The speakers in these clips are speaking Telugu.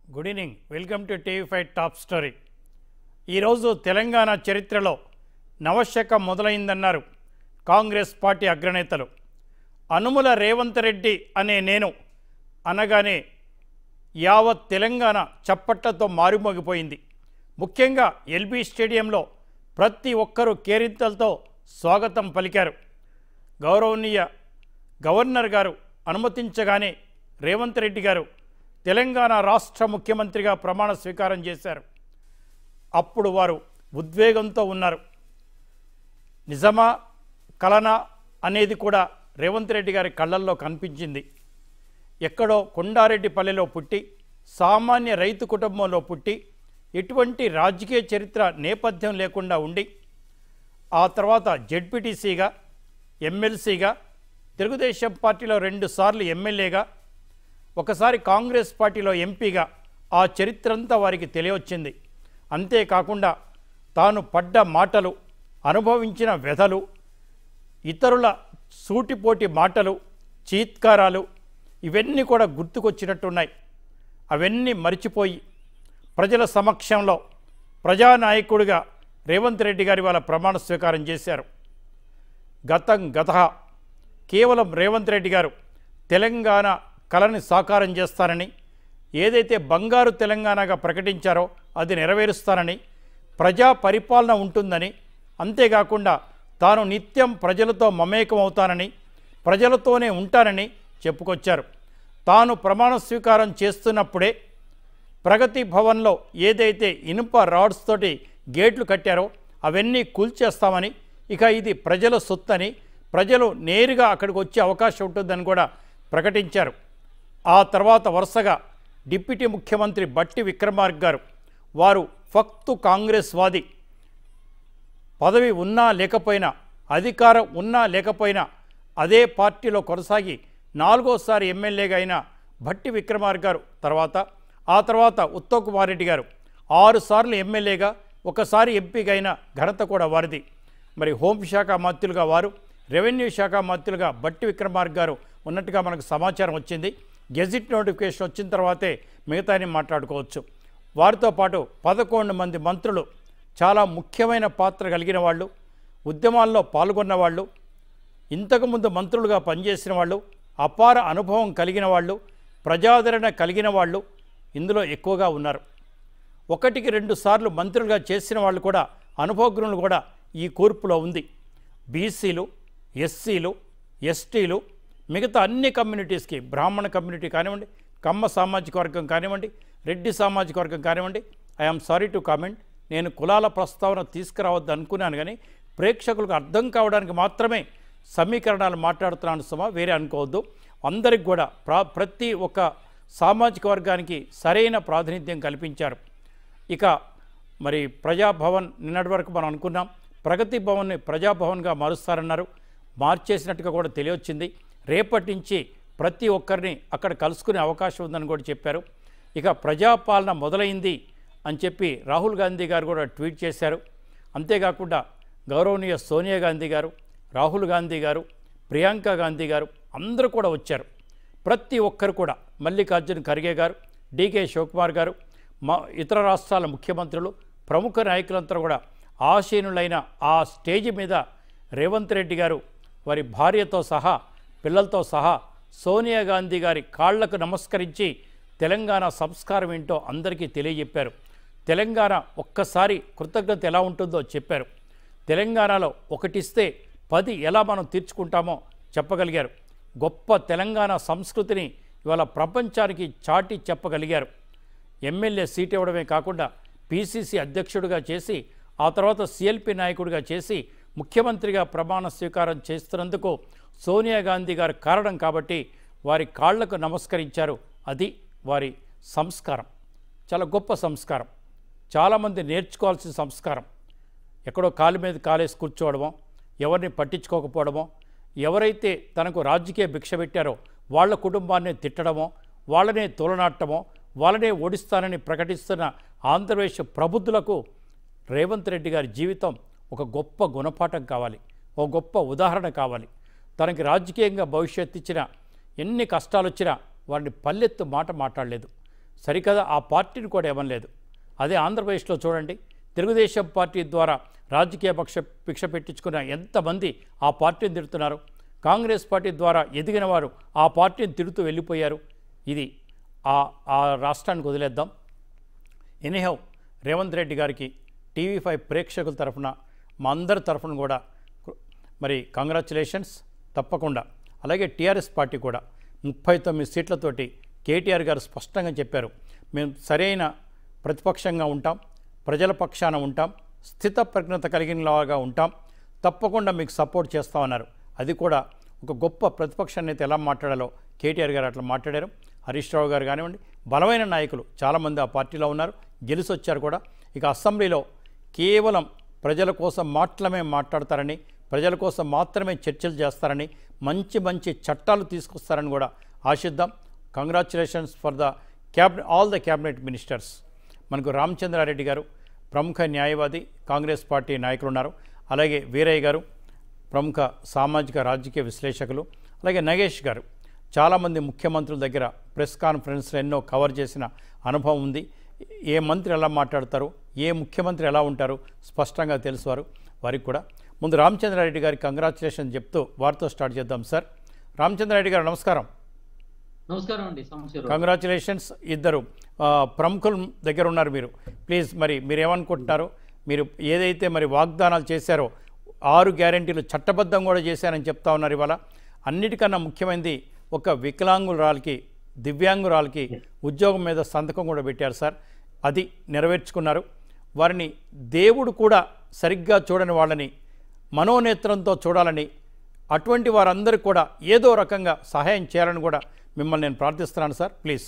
Good evening welcome to TV five top story ఈరోజు తెలంగాణ చరిత్రలో నవశకం మొదలైందన్నారు కాంగ్రెస్ పార్టీ అగ్రనేతలు అనుముల రేవంత్ రెడ్డి అనే నేను అనగానే యావత్ తెలంగాణ చప్పట్లతో మారుమోగిపోయింది ముఖ్యంగా ఎల్బీ స్టేడియంలో ప్రతి ఒక్కరూ కేరింతలతో స్వాగతం పలికారు గౌరవనీయ గవర్నర్ గారు అనుమతించగానే రేవంత్ రెడ్డి గారు తెలంగాణ రాష్ట్ర ముఖ్యమంత్రిగా ప్రమాణ స్వీకారం చేశారు అప్పుడు వారు ఉద్వేగంతో ఉన్నారు నిజమా కలనా అనేది కూడా రేవంత్ రెడ్డి గారి కళ్ళల్లో కనిపించింది ఎక్కడో కొండారెడ్డిపల్లెలో పుట్టి సామాన్య రైతు కుటుంబంలో పుట్టి ఎటువంటి రాజకీయ చరిత్ర నేపథ్యం లేకుండా ఉండి ఆ తర్వాత జెడ్పీటీసీగా ఎమ్మెల్సీగా తెలుగుదేశం పార్టీలో రెండుసార్లు ఎమ్మెల్యేగా ఒకసారి కాంగ్రెస్ పార్టీలో ఎంపీగా ఆ చరిత్ర అంతా వారికి తెలియవచ్చింది అంతేకాకుండా తాను పడ్డ మాటలు అనుభవించిన వ్యధలు ఇతరుల సూటిపోటి మాటలు చీత్కారాలు ఇవన్నీ కూడా గుర్తుకొచ్చినట్టున్నాయి అవన్నీ మరిచిపోయి ప్రజల సమక్షంలో ప్రజానాయకుడిగా రేవంత్ రెడ్డి గారి వాళ్ళ ప్రమాణ స్వీకారం చేశారు గతం గత కేవలం రేవంత్ రెడ్డి గారు తెలంగాణ కళని సాకారం చేస్తానని ఏదైతే బంగారు తెలంగాణగా ప్రకటించారో అది నెరవేరుస్తానని ప్రజా పరిపాలన ఉంటుందని అంతేకాకుండా తాను నిత్యం ప్రజలతో మమేకం అవుతానని ప్రజలతోనే ఉంటానని చెప్పుకొచ్చారు తాను ప్రమాణ స్వీకారం చేస్తున్నప్పుడే ప్రగతి భవన్లో ఏదైతే ఇనుప రాడ్స్ తోటి గేట్లు కట్టారో అవన్నీ కూల్చేస్తామని ఇక ఇది ప్రజల సొత్తని ప్రజలు నేరుగా అక్కడికి వచ్చే అవకాశం ఉంటుందని కూడా ప్రకటించారు ఆ తర్వాత వరుసగా డిప్యూటీ ముఖ్యమంత్రి బట్టి విక్రమార్క గారు వారు ఫక్తు కాంగ్రెస్ వాది పదవి ఉన్నా లేకపోయినా అధికారం ఉన్నా లేకపోయినా అదే పార్టీలో కొనసాగి నాలుగోసారి ఎమ్మెల్యేగా అయిన భట్టి విక్రమార్క గారు తర్వాత ఆ తర్వాత ఉత్తమ్ కుమార్ రెడ్డి గారు ఆరు సార్లు ఎమ్మెల్యేగా ఒకసారి ఎంపీగా అయిన ఘనత కూడా వారిది మరి హోంశాఖ మంత్రులుగా వారు రెవెన్యూ శాఖ మంత్రులుగా బట్టి విక్రమార్క గారు ఉన్నట్టుగా మనకు సమాచారం వచ్చింది గెజిట్ నోటిఫికేషన్ వచ్చిన తర్వాతే మిగతాని మాట్లాడుకోవచ్చు వారితో పాటు పదకొండు మంది మంత్రులు చాలా ముఖ్యమైన పాత్ర కలిగిన వాళ్ళు ఉద్యమాల్లో పాల్గొన్న వాళ్ళు ఇంతకుముందు మంత్రులుగా పనిచేసిన వాళ్ళు అపార అనుభవం కలిగిన వాళ్ళు ప్రజాదరణ కలిగిన వాళ్ళు ఇందులో ఎక్కువగా ఉన్నారు ఒకటికి రెండు సార్లు మంత్రులుగా చేసిన వాళ్ళు కూడా అనుభవజ్ఞులు కూడా ఈ కూర్పులో ఉంది బీసీలు ఎస్సీలు ఎస్టీలు మిగతా అన్ని కమ్యూనిటీస్కి బ్రాహ్మణ కమ్యూనిటీ కానివ్వండి కమ్మ సామాజిక వర్గం కానివ్వండి రెడ్డి సామాజిక వర్గం కానివ్వండి ఐఎమ్ సారీ టు కామెంట్ నేను కులాల ప్రస్తావన తీసుకురావద్దు అనుకున్నాను కానీ ప్రేక్షకులకు అర్థం కావడానికి మాత్రమే సమీకరణాలు మాట్లాడుతున్నాను సుమా వేరే అనుకోవద్దు అందరికి కూడా ప్రా ప్రతి ఒక్క సామాజిక వర్గానికి సరైన ప్రాతినిధ్యం కల్పించారు ఇక మరి ప్రజాభవన్ నిన్నటి వరకు మనం అనుకున్నాం ప్రగతి భవన్ని ప్రజాభవన్గా మారుస్తారన్నారు మార్చేసినట్టుగా కూడా తెలియొచ్చింది రేపటి నుంచి ప్రతి ఒక్కరిని అక్కడ కలుసుకునే అవకాశం ఉందని కూడా చెప్పారు ఇక ప్రజాపాలన మొదలైంది అని చెప్పి రాహుల్ గాంధీ గారు కూడా ట్వీట్ చేశారు అంతేకాకుండా గౌరవనీయ సోనియా గాంధీ గారు రాహుల్ గాంధీ గారు ప్రియాంక గాంధీ గారు అందరూ కూడా వచ్చారు ప్రతి ఒక్కరు కూడా మల్లికార్జున్ ఖర్గే గారు డీకే శివకుమార్ గారు మా ఇతర రాష్ట్రాల ముఖ్యమంత్రులు ప్రముఖ నాయకులంతా కూడా ఆసీనులైన ఆ స్టేజ్ మీద రేవంత్ రెడ్డి గారు వారి భార్యతో సహా పిల్లలతో సహా సోనియా గాంధీ గారి కాళ్లకు నమస్కరించి తెలంగాణ సంస్కారం ఏంటో అందరికీ తెలియజెప్పారు తెలంగాణ ఒక్కసారి కృతజ్ఞత ఎలా ఉంటుందో చెప్పారు తెలంగాణలో ఒకటిస్తే పది ఎలా మనం తీర్చుకుంటామో చెప్పగలిగారు గొప్ప తెలంగాణ సంస్కృతిని ఇవాళ ప్రపంచానికి చాటి చెప్పగలిగారు ఎమ్మెల్యే సీట్ ఇవ్వడమే కాకుండా పీసీసీ అధ్యక్షుడిగా చేసి ఆ తర్వాత సిఎల్పి నాయకుడిగా చేసి ముఖ్యమంత్రిగా ప్రమాణ స్వీకారం చేస్తున్నందుకు సోనియా గాంధీ గారు కారణం కాబట్టి వారి కాళ్లకు నమస్కరించారు అది వారి సంస్కారం చాలా గొప్ప సంస్కారం చాలామంది నేర్చుకోవాల్సిన సంస్కారం ఎక్కడో కాలు మీద కాలేసి కూర్చోవడమో ఎవరిని పట్టించుకోకపోవడమో ఎవరైతే తనకు రాజకీయ భిక్ష పెట్టారో వాళ్ళ కుటుంబాన్ని తిట్టడమో వాళ్ళనే తోలనాట్టమో వాళ్ళనే ఓడిస్తానని ప్రకటిస్తున్న ఆంధ్రప్రదేశ్ ప్రబుద్ధులకు రేవంత్ రెడ్డి గారి జీవితం ఒక గొప్ప గుణపాఠం కావాలి ఒక గొప్ప ఉదాహరణ కావాలి తనకి రాజకీయంగా భవిష్యత్తు ఇచ్చిన ఎన్ని కష్టాలు వచ్చినా వారిని పల్లెత్తు మాట మాట్లాడలేదు సరికదా ఆ పార్టీని కూడా ఇవ్వలేదు అదే ఆంధ్రప్రదేశ్లో చూడండి తెలుగుదేశం పార్టీ ద్వారా రాజకీయ పక్ష భిక్ష పెట్టించుకున్న ఎంతమంది ఆ పార్టీని తిడుతున్నారు కాంగ్రెస్ పార్టీ ద్వారా ఎదిగిన వారు ఆ పార్టీని తిడుతూ వెళ్ళిపోయారు ఇది ఆ ఆ రాష్ట్రానికి వదిలేద్దాం ఎనీహౌ రేవంత్ రెడ్డి గారికి టీవీ ఫైవ్ ప్రేక్షకుల తరఫున మా అందరి తరఫున కూడా మరి కంగ్రాచులేషన్స్ తప్పకుండా అలాగే టీఆర్ఎస్ పార్టీ కూడా ముప్పై తొమ్మిది సీట్లతోటి కేటీఆర్ గారు స్పష్టంగా చెప్పారు మేము సరైన ప్రతిపక్షంగా ఉంటాం ప్రజల పక్షాన ఉంటాం స్థిత ప్రజ్ఞత కలిగిన లాగా ఉంటాం తప్పకుండా మీకు సపోర్ట్ చేస్తామన్నారు అది కూడా ఒక గొప్ప ప్రతిపక్ష నేత ఎలా మాట్లాడాలో కేటీఆర్ గారు అట్లా మాట్లాడారు హరీష్ రావు గారు కానివ్వండి బలమైన నాయకులు చాలామంది ఆ పార్టీలో ఉన్నారు గెలిచి వచ్చారు కూడా ఇక అసెంబ్లీలో కేవలం ప్రజల కోసం మాత్రమే మాట్లాడతారని ప్రజల కోసం మాత్రమే చర్చలు చేస్తారని మంచి మంచి చట్టాలు తీసుకొస్తారని కూడా ఆశిద్దాం congratulations for the cabinet all the cabinet ministers మనకు రామచంద్రారెడ్డి గారు ప్రముఖ న్యాయవాది కాంగ్రెస్ పార్టీ నాయకులు ఉన్నారు అలాగే వీరయ్య గారు ప్రముఖ సామాజిక రాజకీయ విశ్లేషకులు అలాగే నగేష్ గారు చాలామంది ముఖ్యమంత్రుల దగ్గర ప్రెస్ కాన్ఫరెన్స్లు ఎన్నో కవర్ చేసిన అనుభవం ఉంది ఏ మంత్రి ఎలా మాట్లాడతారు ఏ ముఖ్యమంత్రి ఎలా ఉంటారు స్పష్టంగా తెలుసు వారు వారికి కూడా ముందు రామచంద్రారెడ్డి గారికి కంగ్రాచులేషన్ చెప్తూ వారితో స్టార్ట్ చేద్దాం సార్ రామచంద్రారెడ్డి గారు నమస్కారం నమస్కారం అండి సంవత్సరం కంగ్రాచులేషన్స్ ఇద్దరు ఆ, ప్రముఖుల దగ్గర ఉన్నారు మీరు ప్లీజ్ మరి మీరు ఏమనుకుంటున్నారు మీరు ఏదైతే మరి వాగ్దానాలు చేశారో ఆరు గ్యారెంటీలు చట్టబద్ధం కూడా చేశారని చెప్తా ఉన్నారు ఇవాళ అన్నిటికన్నా ముఖ్యమైనది ఒక వికలాంగురాలకి దివ్యాంగురాలకి ఉద్యోగం మీద సంతకం కూడా పెట్టారు సార్ అది నెరవేర్చుకున్నారు వారిని దేవుడు కూడా సరిగ్గా చూడని వాళ్ళని మనోనేత్రంతో చూడాలని అటువంటి వారందరికీ కూడా ఏదో రకంగా సహాయం చేయాలని కూడా మిమ్మల్ని నేను ప్రార్థిస్తున్నాను సార్ ప్లీజ్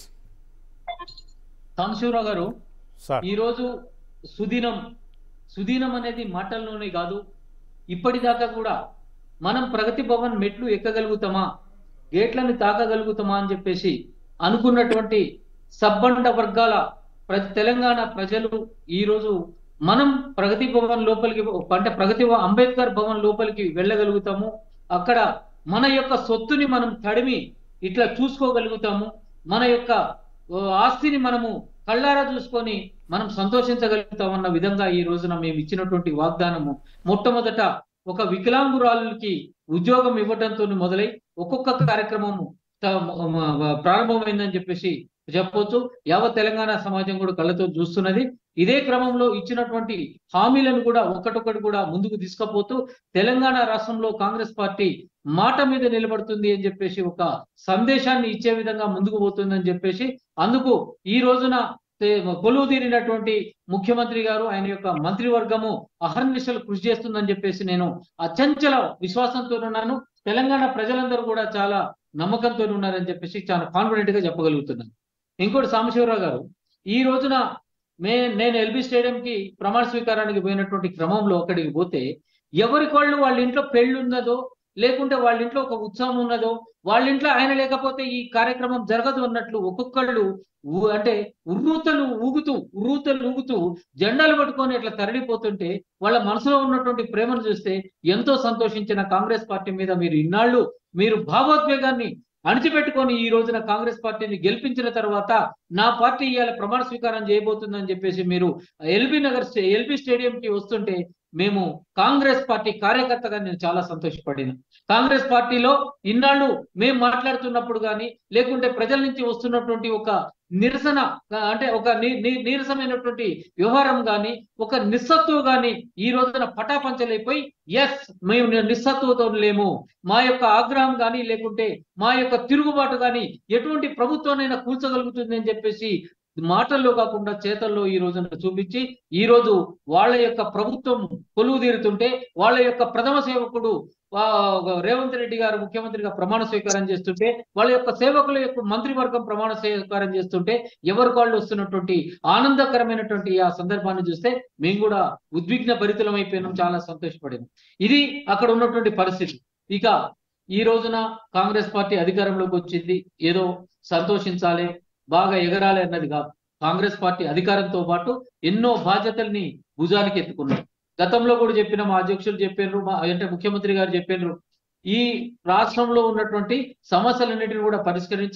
సాంబశివరావు గారు సార్ ఈ రోజు సుదినం సుదినం అనేది మాటల్లోనే కాదు ఇప్పటిదాకా కూడా మనం ప్రగతి భవన్ మెట్లు ఎక్కగలుగుతామా గేట్లను తాకగలుగుతామా అని చెప్పేసి అనుకున్నటువంటి సబ్బండ వర్గాల ప్రతి తెలంగాణ ప్రజలు ఈ రోజు మనం ప్రగతి భవన్ లోపలికి అంటే ప్రగతి భవన్- అంబేద్కర్ భవన్ లోపలికి వెళ్ళగలుగుతాము అక్కడ మన యొక్క సొత్తుని మనం తడిమి ఇట్లా చూసుకోగలుగుతాము మన యొక్క ఓ, ఆస్తిని మనము కళ్ళారా చూసుకొని మనం సంతోషించగలుగుతామన్న విధంగా ఈ రోజున మేము ఇచ్చినటువంటి వాగ్దానము మొట్టమొదట ఒక వికలాంగురాలుకి ఉద్యోగం ఇవ్వడంతో మొదలై ఒక్కొక్క కార్యక్రమము త- మ- మ- ప్రారంభమైందని చెప్పేసి చెప్పొచ్చు యావత్ తెలంగాణ సమాజం కూడా కళ్ళతో చూస్తున్నది ఇదే క్రమంలో ఇచ్చినటువంటి హామీలను కూడా ఒక్కటొక్కటి కూడా ముందుకు తీసుకుపోతూ తెలంగాణ రాష్ట్రంలో కాంగ్రెస్ పార్టీ మాట మీద నిలబడుతుంది అని చెప్పేసి ఒక సందేశాన్ని ఇచ్చే విధంగా ముందుకు పోతుందని చెప్పేసి అందుకు ఈ రోజున తే- కొలువు తీరినటువంటి ముఖ్యమంత్రి గారు ఆయన యొక్క మంత్రివర్గము అహర్నిశలు కృషి చేస్తుందని చెప్పేసి నేను అచంచల విశ్వాసంతో ఉన్నాను తెలంగాణ ప్రజలందరూ కూడా చాలా నమ్మకంతో ఉన్నారని చెప్పేసి చాలా కాన్ఫిడెంట్ గా చెప్పగలుగుతున్నాను ఇంకోటి సాంబశివరావు గారు ఈ రోజున మే నేను ఎల్బీ స్టేడియం కి ప్రమాణ స్వీకారానికి పోయినటువంటి క్రమంలో అక్కడికి పోతే ఎవరికి వాళ్ళు వాళ్ళ ఇంట్లో పెళ్లి ఉన్నదో లేకుంటే వాళ్ళ ఇంట్లో ఒక ఉత్సవం ఉన్నదో వాళ్ళ ఇంట్లో ఆయన లేకపోతే ఈ కార్యక్రమం జరగదు అన్నట్లు ఒక్కొక్కళ్ళు ఊ- అంటే ఉర్రూతలు ఊగుతూ ఉర్రూతలు ఊగుతూ జెండాలు పట్టుకొని అట్లా తరలిపోతుంటే వాళ్ళ మనసులో ఉన్నటువంటి ప్రేమను చూస్తే ఎంతో సంతోషించిన కాంగ్రెస్ పార్టీ మీద మీరు ఇన్నాళ్ళు మీరు భావోద్వేగాన్ని అణిచిపెట్టుకొని ఈ రోజున కాంగ్రెస్ పార్టీని గెలిపించిన తర్వాత నా పార్టీ ఇవాళ ప్రమాణ స్వీకారం చేయబోతుందని చెప్పేసి మీరు ఎల్బీ నగర్ స్టే- ఎల్బీ స్టేడియం కి వస్తుంటే మేము కాంగ్రెస్ పార్టీ కార్యకర్తగా నేను చాలా సంతోషపడిన కాంగ్రెస్ పార్టీలో ఇన్నాళ్ళు మేము మాట్లాడుతున్నప్పుడు కానీ లేకుంటే ప్రజల నుంచి వస్తున్నటువంటి ఒక నిరసన ఆ, అంటే ఒక ని- ని- నీరసమైనటువంటి వ్యవహారం గాని ఒక నిస్సత్తువ గాని ఈ రోజున పటాపంచలైపోయి ఎస్ మేము ని- నిస్సత్తువతో లేము మా యొక్క ఆగ్రహం గాని లేకుంటే మా యొక్క తిరుగుబాటు గాని ఎటువంటి ప్రభుత్వానైనా కూల్చగలుగుతుంది అని చెప్పేసి మాటల్లో కాకుండా చేతల్లో ఈ రోజున చూపించి ఈ రోజు వాళ్ళ యొక్క ప్రభుత్వం కొలువు తీరుతుంటే వాళ్ళ యొక్క ప్రథమ సేవకుడు ఆ, రేవంత్ రెడ్డి గారు ముఖ్యమంత్రిగా ప్రమాణ స్వీకారం చేస్తుంటే వాళ్ళ యొక్క సేవకుల యొక్క మంత్రివర్గం ప్రమాణ స్వీకారం చేస్తుంటే ఎవరికి వాళ్ళు వస్తున్నటువంటి ఆనందకరమైనటువంటి ఆ సందర్భాన్ని చూస్తే మేము కూడా ఉద్విగ్న భరితులం అయిపోయినాం చాలా సంతోషపడినాం ఇది అక్కడ ఉన్నటువంటి పరిస్థితి ఇక ఈ రోజున కాంగ్రెస్ పార్టీ అధికారంలోకి వచ్చింది ఏదో సంతోషించాలి బాగా ఎగరాలి అన్నది కాదు కాంగ్రెస్ పార్టీ అధికారంతో పాటు ఎన్నో బాధ్యతల్ని భుజానికి ఎత్తుకున్నారు గతంలో కూడా చెప్పిన మా అధ్యక్షులు చెప్పినారు మా అంటే ముఖ్యమంత్రి గారు చెప్పినారు ఈ రాష్ట్రంలో ఉన్నటువంటి సమస్యలన్నిటిని కూడా పరిష్కరించాలి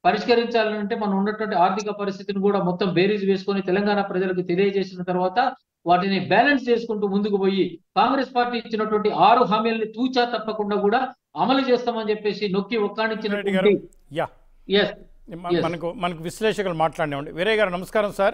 పరిష్కరించాలంటే మనం ఉన్నటువంటి ఆర్థిక పరిస్థితిని కూడా మొత్తం బేరీజ్ వేసుకొని తెలంగాణ ప్రజలకు తెలియజేసిన తర్వాత వాటిని బ్యాలెన్స్ చేసుకుంటూ ముందుకు పోయి కాంగ్రెస్ పార్టీ ఇచ్చినటువంటి ఆరు హామీలని తూచా తప్పకుండా కూడా అమలు చేస్తామని చెప్పేసి నొక్కి రెడ్డి గారు ఒక్కాణించినటువంటి యా ఎస్ మ- Yes. మనకు మనకు విశ్లేషకులు మాట్లాడినామండి వీరయ్య గారు నమస్కారం సార్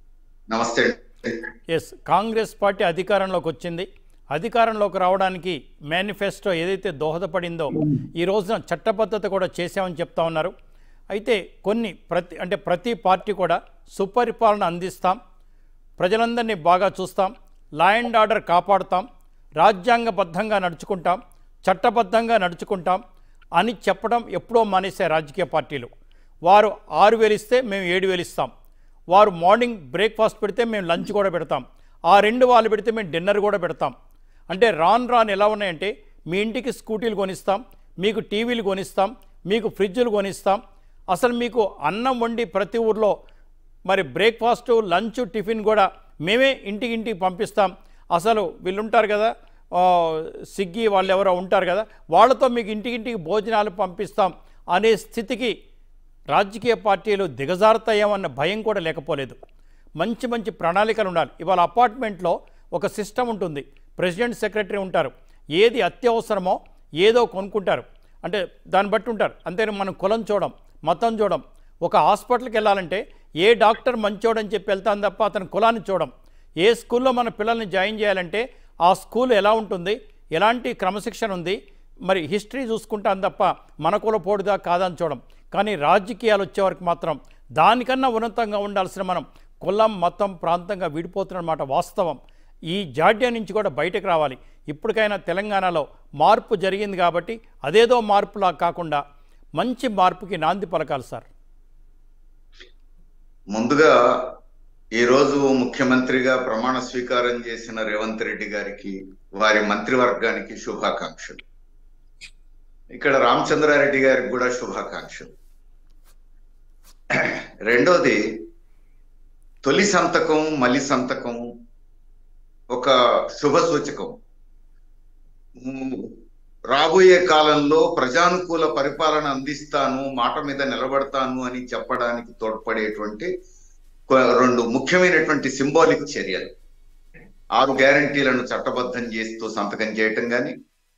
నమస్తే ఎస్ కాంగ్రెస్ పార్టీ అధికారంలోకి వచ్చింది అధికారంలోకి రావడానికి మేనిఫెస్టో ఏదైతే దోహదపడిందో ఈ రోజున చట్టబద్ధత కూడా చేశామని చెప్తా ఉన్నారు అయితే కొన్ని ప్రతి అంటే ప్రతి పార్టీ కూడా సుపరిపాలన అందిస్తాం ప్రజలందరినీ బాగా చూస్తాం లా అండ్ ఆర్డర్ కాపాడుతాం రాజ్యాంగబద్ధంగా నడుచుకుంటాం చట్టబద్ధంగా నడుచుకుంటాం అని చెప్పడం ఎప్పుడో మానేసే రాజకీయ పార్టీలు వారు ఆరు వేలు ఇస్తే మేము ఏడు వేలు ఇస్తాం వారు మార్నింగ్ బ్రేక్ఫాస్ట్ పెడితే మేము లంచ్ కూడా పెడతాం ఆ రెండు వాళ్ళు పెడితే మేము డిన్నర్ కూడా పెడతాం అంటే రాను రాను ఎలా ఉన్నాయంటే మీ ఇంటికి స్కూటీలు కొనిస్తాం మీకు టీవీలు కొనిస్తాం మీకు ఫ్రిడ్జులు కొనిస్తాం అసలు మీకు అన్నం వండి ప్రతి ఊర్లో మరి బ్రేక్ఫాస్ట్ లంచ్ టిఫిన్ కూడా మేమే ఇంటికి ఇంటికి పంపిస్తాం అసలు వీళ్ళు ఉంటారు కదా ఆ, స్విగ్గీ వాళ్ళు ఎవరో ఉంటారు కదా వాళ్ళతో మీకు ఇంటికింటికి భోజనాలు పంపిస్తాం అనే స్థితికి రాజకీయ పార్టీలు దిగజారుతాయేమన్న భయం కూడా లేకపోలేదు మంచి మంచి ప్రణాళికలు ఉండాలి ఇవాళ అపార్ట్మెంట్లో ఒక సిస్టమ్ ఉంటుంది ప్రెసిడెంట్ సెక్రటరీ ఉంటారు ఏది అత్యవసరమో ఏదో కొనుక్కుంటారు అంటే దాన్ని బట్టి ఉంటారు అంతేనా మనం కులం చూడం మతం చూడం ఒక హాస్పిటల్కి వెళ్ళాలంటే ఏ డాక్టర్ మంచోడని చెప్పి వెళ్తాను తప్ప అతని కులాన్ని చూడం ఏ స్కూల్లో మన పిల్లల్ని జాయిన్ చేయాలంటే ఆ స్కూల్ ఎలా ఉంటుంది ఎలాంటి క్రమశిక్షణ ఉంది మరి హిస్టరీ చూసుకుంటాం తప్ప మన కుల పోడుదా కాదని చూడం కానీ రాజకీయాలు వచ్చేవరకు మాత్రం దానికన్నా ఉన్నతంగా ఉండాల్సిన మనం కులం మతం ప్రాంతంగా విడిపోతున్నమాట వాస్తవం ఈ జాడ్యం నుంచి కూడా బయటకు రావాలి ఇప్పటికైనా తెలంగాణలో మార్పు జరిగింది కాబట్టి అదేదో మార్పులా కాకుండా మంచి మార్పుకి నాంది పలకాలి సార్ ముందుగా ఈరోజు ముఖ్యమంత్రిగా ప్రమాణ స్వీకారం చేసిన రేవంత్ రెడ్డి గారికి వారి మంత్రివర్గానికి శుభాకాంక్షలు ఇక్కడ రామచంద్రారెడ్డి గారికి కూడా శుభాకాంక్షలు రెండోది తొలి సంతకం మలి సంతకం ఒక శుభ సూచకం ఉమ్, రాబోయే కాలంలో ప్రజానుకూల పరిపాలన అందిస్తాను మాట మీద నిలబడతాను అని చెప్పడానికి తోడ్పడేటువంటి కొ- రెండు ముఖ్యమైనటువంటి సింబాలిక్ చర్యలు ఆరు గ్యారంటీలను చట్టబద్ధం చేస్తూ సంతకం చేయటం కానీ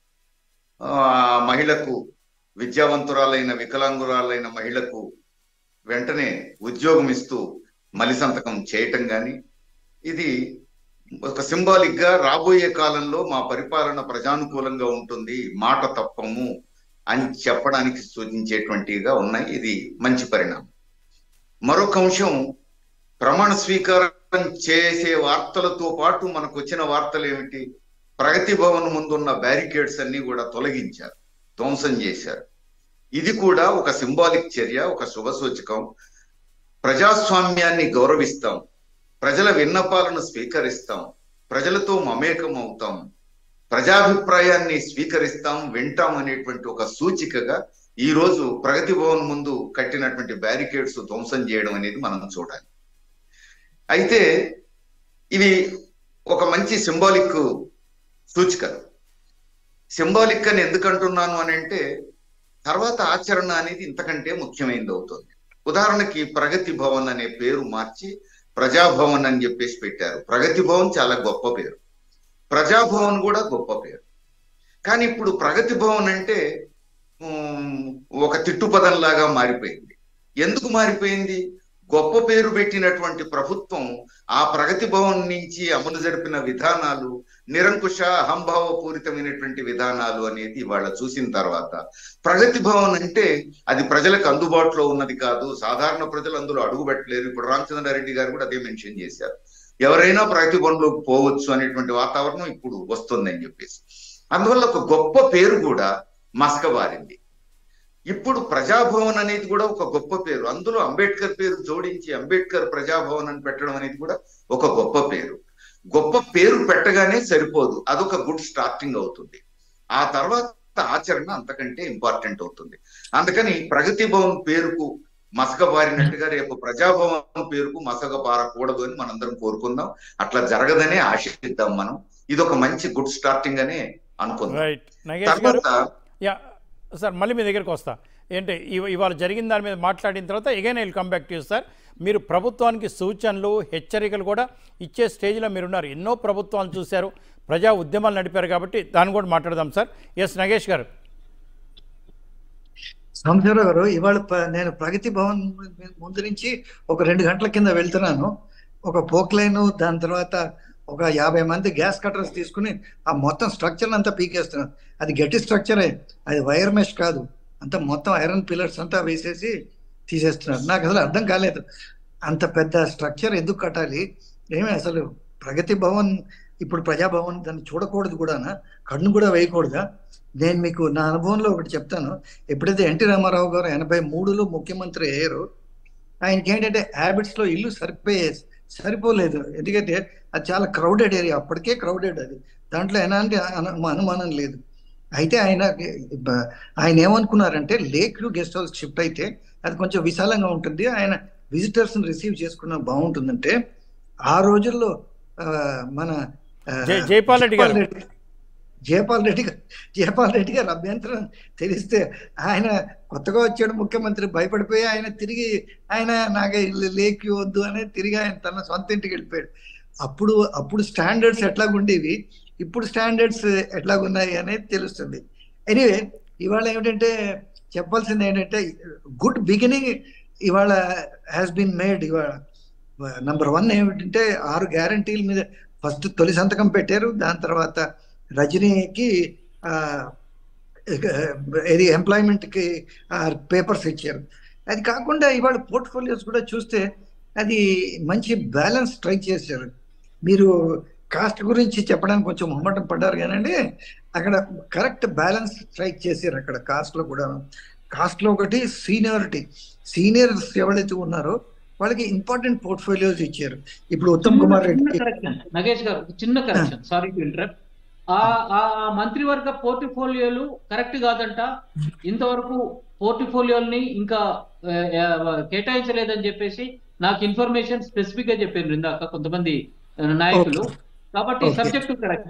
మహిళకు విద్యావంతురాలైన వికలాంగురాలైన మహిళకు వెంటనే ఉద్యోగం ఇస్తూ మలి సంతకం చేయటం కానీ ఇది ఒక సింబాలిక్ గా రాబోయే కాలంలో మా పరిపాలన ప్రజానుకూలంగా ఉంటుంది మాట తప్పము అని చెప్పడానికి సూచించేటువంటిగా ఉన్నాయి ఇది మంచి పరిణామం మరొక అంశం ప్రమాణ స్వీకారం చేసే వార్తలతో పాటు మనకు వచ్చిన వార్తలు ఏమిటి ప్రగతి భవన్ ముందున్న బ్యారికేడ్స్ అన్ని కూడా తొలగించారు ధ్వంసం చేశారు ఇది కూడా ఒక సింబాలిక్ చర్య ఒక శుభ సూచకం ప్రజాస్వామ్యాన్ని గౌరవిస్తాం ప్రజల విన్నపాలను స్వీకరిస్తాం ప్రజలతో మమేకం అవుతాం ప్రజాభిప్రాయాన్ని స్వీకరిస్తాం వింటాం అనేటువంటి ఒక సూచికగా ఈ రోజు ప్రగతి భవన్ ముందు కట్టినటువంటి బ్యారికేడ్స్ ధ్వంసం చేయడం అనేది మనం చూడాలి అయితే ఇవి ఒక మంచి సింబాలిక్ సూచికలు సింబాలిక్ అని ఎందుకు అంటున్నాను అని అంటే తర్వాత ఆచరణ అనేది ఇంతకంటే ముఖ్యమైనది అవుతుంది ఉదాహరణకి ప్రగతి భవన్ అనే పేరు మార్చి ప్రజాభవన్ అని చెప్పేసి పెట్టారు ప్రగతి భవన్ చాలా గొప్ప పేరు ప్రజాభవన్ కూడా గొప్ప పేరు కానీ ఇప్పుడు ప్రగతి భవన్ అంటే ఉమ్, ఒక తిట్టుపదం లాగా మారిపోయింది ఎందుకు మారిపోయింది గొప్ప పేరు పెట్టినటువంటి ప్రభుత్వం ఆ ప్రగతి భవన్ నుంచి అమలు జరిపిన విధానాలు నిరంకుశ అహంభావ పూరితమైనటువంటి విధానాలు అనేది వాళ్ళ చూసిన తర్వాత ప్రగతి భవన్ అంటే అది ప్రజలకు అందుబాటులో ఉన్నది కాదు సాధారణ ప్రజలు అందులో అడుగు పెట్టలేరు ఇప్పుడు రామచంద్రారెడ్డి గారు కూడా అదే మెన్షన్ చేశారు ఎవరైనా ప్రగతి భవన్లోకి పోవచ్చు అనేటువంటి వాతావరణం ఇప్పుడు వస్తుందని చెప్పేసి అందువల్ల ఒక గొప్ప పేరు కూడా మసకబారింది ఇప్పుడు ప్రజాభవన్ అనేది కూడా ఒక గొప్ప పేరు అందులో అంబేద్కర్ పేరు జోడించి అంబేద్కర్ ప్రజాభవన్ అని పెట్టడం అనేది కూడా ఒక గొప్ప పేరు గొప్ప పేరు పెట్టగానే సరిపోదు అదొక గుడ్ స్టార్టింగ్ అవుతుంది ఆ తర్వాత ఆచరణ అంతకంటే ఇంపార్టెంట్ అవుతుంది అందుకని ప్రగతి భవన్ పేరుకు మసకబారినట్టుగా రేపు ప్రజాభవన్ పేరుకు మసకబారకూడదు అని మనందరం కోరుకుందాం అట్లా జరగదనే ఆశిద్దాం మనం ఇది ఒక మంచి గుడ్ స్టార్టింగ్ అనే అనుకుందాం రైట్ నగేష్ గారు తర్వాత యా సార్ మళ్ళీ మీ దగ్గరికి వస్తా ఏంటి ఇవ- ఇవాళ జరిగిన దాని మీద మాట్లాడిన తర్వాత again I come back to sir మీరు ప్రభుత్వానికి సూచనలు హెచ్చరికలు కూడా ఇచ్చే స్టేజ్లో మీరున్నారు ఎన్నో ప్రభుత్వాలు చూశారు ప్రజా ఉద్యమాలు నడిపారు కాబట్టి దాన్ని కూడా మాట్లాడదాం సార్ ఎస్ నగేష్ గారు సాంబశివరావు గారు ఇవాళ ప- నేను ప్రగతి భవన్ ము- ముందు నుంచి ఒక రెండు గంటల కింద వెళ్తున్నాను ఒక పోక్లైన్ దాని తర్వాత ఒక యాభై మంది గ్యాస్ కట్టర్స్ తీసుకుని ఆ మొత్తం స్ట్రక్చర్ అంతా పీకేస్తున్నాను అది గట్టి స్ట్రక్చరే అది వైర్ మెష్ కాదు అంతా మొత్తం ఐరన్ పిల్లర్స్ అంతా వేసేసి తీసేస్తున్నారు నాకు అసలు అర్థం కాలేదు అంత పెద్ద స్ట్రక్చర్ ఎందుకు కట్టాలి ఏమి అసలు ప్రగతి భవన్ ఇప్పుడు ప్రజాభవన్ దాన్ని చూడకూడదు కూడానా కన్ను కూడా వేయకూడదా నేను మీకు నా అనుభవంలో ఒకటి చెప్తాను ఎప్పుడైతే ఎన్టీ రామారావు గారు ఎనభై మూడులో ముఖ్యమంత్రి అయ్యారు ఆయనకి ఏంటంటే హ్యాబిట్స్ లో ఇల్లు సరిపోయే సరిపోలేదు ఎందుకంటే అది చాలా క్రౌడెడ్ ఏరియా అప్పటికే క్రౌడెడ్ అది దాంట్లో ఎలాంటి అను- అనుమానం లేదు అయితే ఆయన బ- ఆయన ఏమనుకున్నారంటే lake view guest house shift అయితే అది కొంచెం విశాలంగా ఉంటుంది ఆయన విజిటర్స్ రిసీవ్ చేసుకున్న బాగుంటుందంటే ఆ రోజుల్లో ఆ, మన ఆ, జై- జైపాల్ రెడ్డి గారు. జయపాల్ రెడ్డి గారు జయపాల్ రెడ్డి గారు అభ్యంతరం తెలిస్తే ఆయన కొత్తగా వచ్చాడు ముఖ్యమంత్రి భయపడిపోయి ఆయన తిరిగి ఆయన నాకు ఇల్లు లేకి వద్దు అని తిరిగి ఆయన తన సొంత ఇంటికి వెళ్ళిపోయాడు అప్పుడు అప్పుడు స్టాండర్డ్స్ ఎట్లాగుండేవి ఇప్పుడు స్టాండర్డ్స్ ఎట్లాగున్నాయి అనేది తెలుస్తుంది ఎనీవే ఇవాళ ఏమిటంటే చెప్పాల్సింది ఏంటంటే గుడ్ బిగినింగ్ ఇవాళ హ్యాస్ బీన్ మేడ్ ఇవాళ నంబర్ వన్ ఏమిటంటే ఆరు గ్యారంటీల మీద ఫస్ట్ తొలి సంతకం పెట్టారు దాని తర్వాత రజనీకి ఆ, ఇది ఎంప్లాయ్మెంట్ కి పేపర్స్ ఇచ్చారు అది కాకుండా ఇవాళ పోర్ట్ఫోలియోస్ కూడా చూస్తే అది మంచి బ్యాలెన్స్ ట్రై చేశారు మీరు కాస్ట్ గురించి చెప్పడానికి కొంచెం మొహమాటం పడ్డారు కానండి అక్కడ కరెక్ట్ బ్యాలెన్స్ స్ట్రైక్ చేశారు అక్కడ కాస్ట్ లో కూడా కాస్ట్ లో ఒకటి సీనియారిటీ సీనియర్స్ ఎవరైతే ఉన్నారో వాళ్ళకి ఇంపార్టెంట్ పోర్ట్ఫోలియోస్ ఇచ్చారు ఇప్పుడు ఉత్తమ్ కుమార్ చిన్న రెడ్డి కరెక్షన్ నగేష్ గారు ఒక చిన్న కరెక్షన్ సారీ టు ఇంటరప్ట్ ఆ ఆ మంత్రివర్గ పోర్టిఫోలియోలు కరెక్ట్ కాదంట ఇంతవరకు పోర్టిఫోలియోల్ని ఇంకా ఆ, ఆ, కేటాయించలేదని చెప్పేసి నాకు ఇన్ఫర్మేషన్ స్పెసిఫిక్ గా చెప్పారు ఇందాక కొంతమంది ఆ, నాయకులు కాబట్టి Okay. సబ్జెక్ట్ కరెక్ట్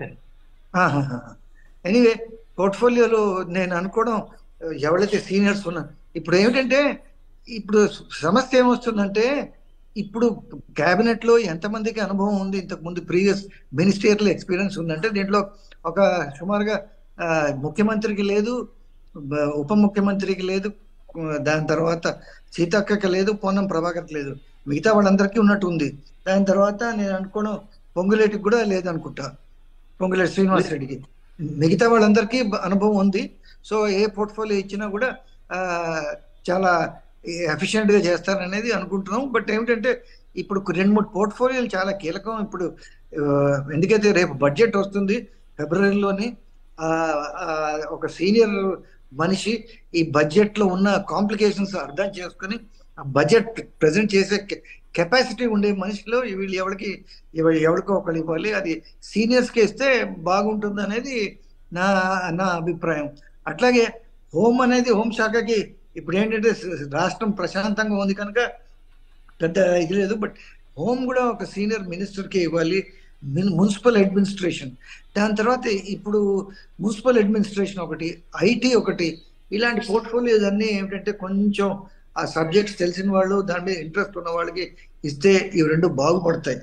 ఎనీవే పోర్ట్ఫోలియోలో నేను అనుకోవడం ఎవరైతే సీనియర్స్ ఉన్నా ఇప్పుడు ఏమిటంటే ఇప్పుడు సమస్య ఏమొస్తుందంటే ఇప్పుడు కేబినెట్ లో ఎంతమందికి అనుభవం ఉంది ఇంతకు ముందు ప్రీవియస్ మినిస్టేరియల్ ఎక్స్పీరియన్స్ ఉందంటే దీంట్లో ఒక సుమారుగా ఆ, ముఖ్యమంత్రికి లేదు బ- ఉప ముఖ్యమంత్రికి లేదు దాని తర్వాత సీతక్కకి లేదు పొన్నం ప్రభాకర్కి లేదు మిగతా వాళ్ళందరికీ ఉన్నట్టు ఉంది దాని తర్వాత నేను అనుకోవడం పొంగులేటికి కూడా లేదనుకుంటా పొంగులేటి శ్రీనివాస్ రెడ్డికి మిగతా వాళ్ళందరికీ బ- అనుభవం ఉంది సో ఏ పోర్ట్ఫోలియో ఇచ్చినా కూడా ఆ, చాలా ఎఫిషియెంట్ గా చేస్తారనేది అనుకుంటున్నాం బట్ ఏమిటంటే ఇప్పుడు రెండు మూడు పోర్ట్ఫోలియోలు చాలా కీలకం ఇప్పుడు ఆ, ఎందుకైతే రేపు బడ్జెట్ వస్తుంది ఫిబ్రవరిలోని ఆ, ఆ, ఒక సీనియర్ మనిషి ఈ బడ్జెట్ లో ఉన్న కాంప్లికేషన్స్ అర్థం చేసుకుని ఆ బడ్జెట్ ప్రజెంట్ చేసే కెపాసిటీ ఉండే మనిషిలో వీళ్ళు ఎవరికి ఎవ- ఎవరికో ఒకరు ఇవ్వాలి అది సీనియర్స్ కి ఇస్తే బాగుంటుంది అనేది నా నా అభిప్రాయం అట్లాగే హోమ్ అనేది హోం శాఖకి ఇప్పుడు ఏంటంటే స- రాష్ట్రం ప్రశాంతంగా ఉంది కనుక పెద్ద ఇది లేదు బట్ హోమ్ కూడా ఒక సీనియర్ మినిస్టర్ కి ఇవ్వాలి మున్సిపల్ అడ్మినిస్ట్రేషన్ దాని తర్వాత ఇప్పుడు మున్సిపల్ అడ్మినిస్ట్రేషన్ ఒకటి ఐటీ ఒకటి ఇలాంటి పోర్ట్ఫోలియోస్ అన్ని ఏమిటంటే కొంచెం ఆ సబ్జెక్ట్స్ తెలిసిన వాళ్ళు దాని మీద ఇంట్రెస్ట్ ఉన్న వాళ్ళకి ఇస్తే ఇవి రెండు బాగుపడతాయి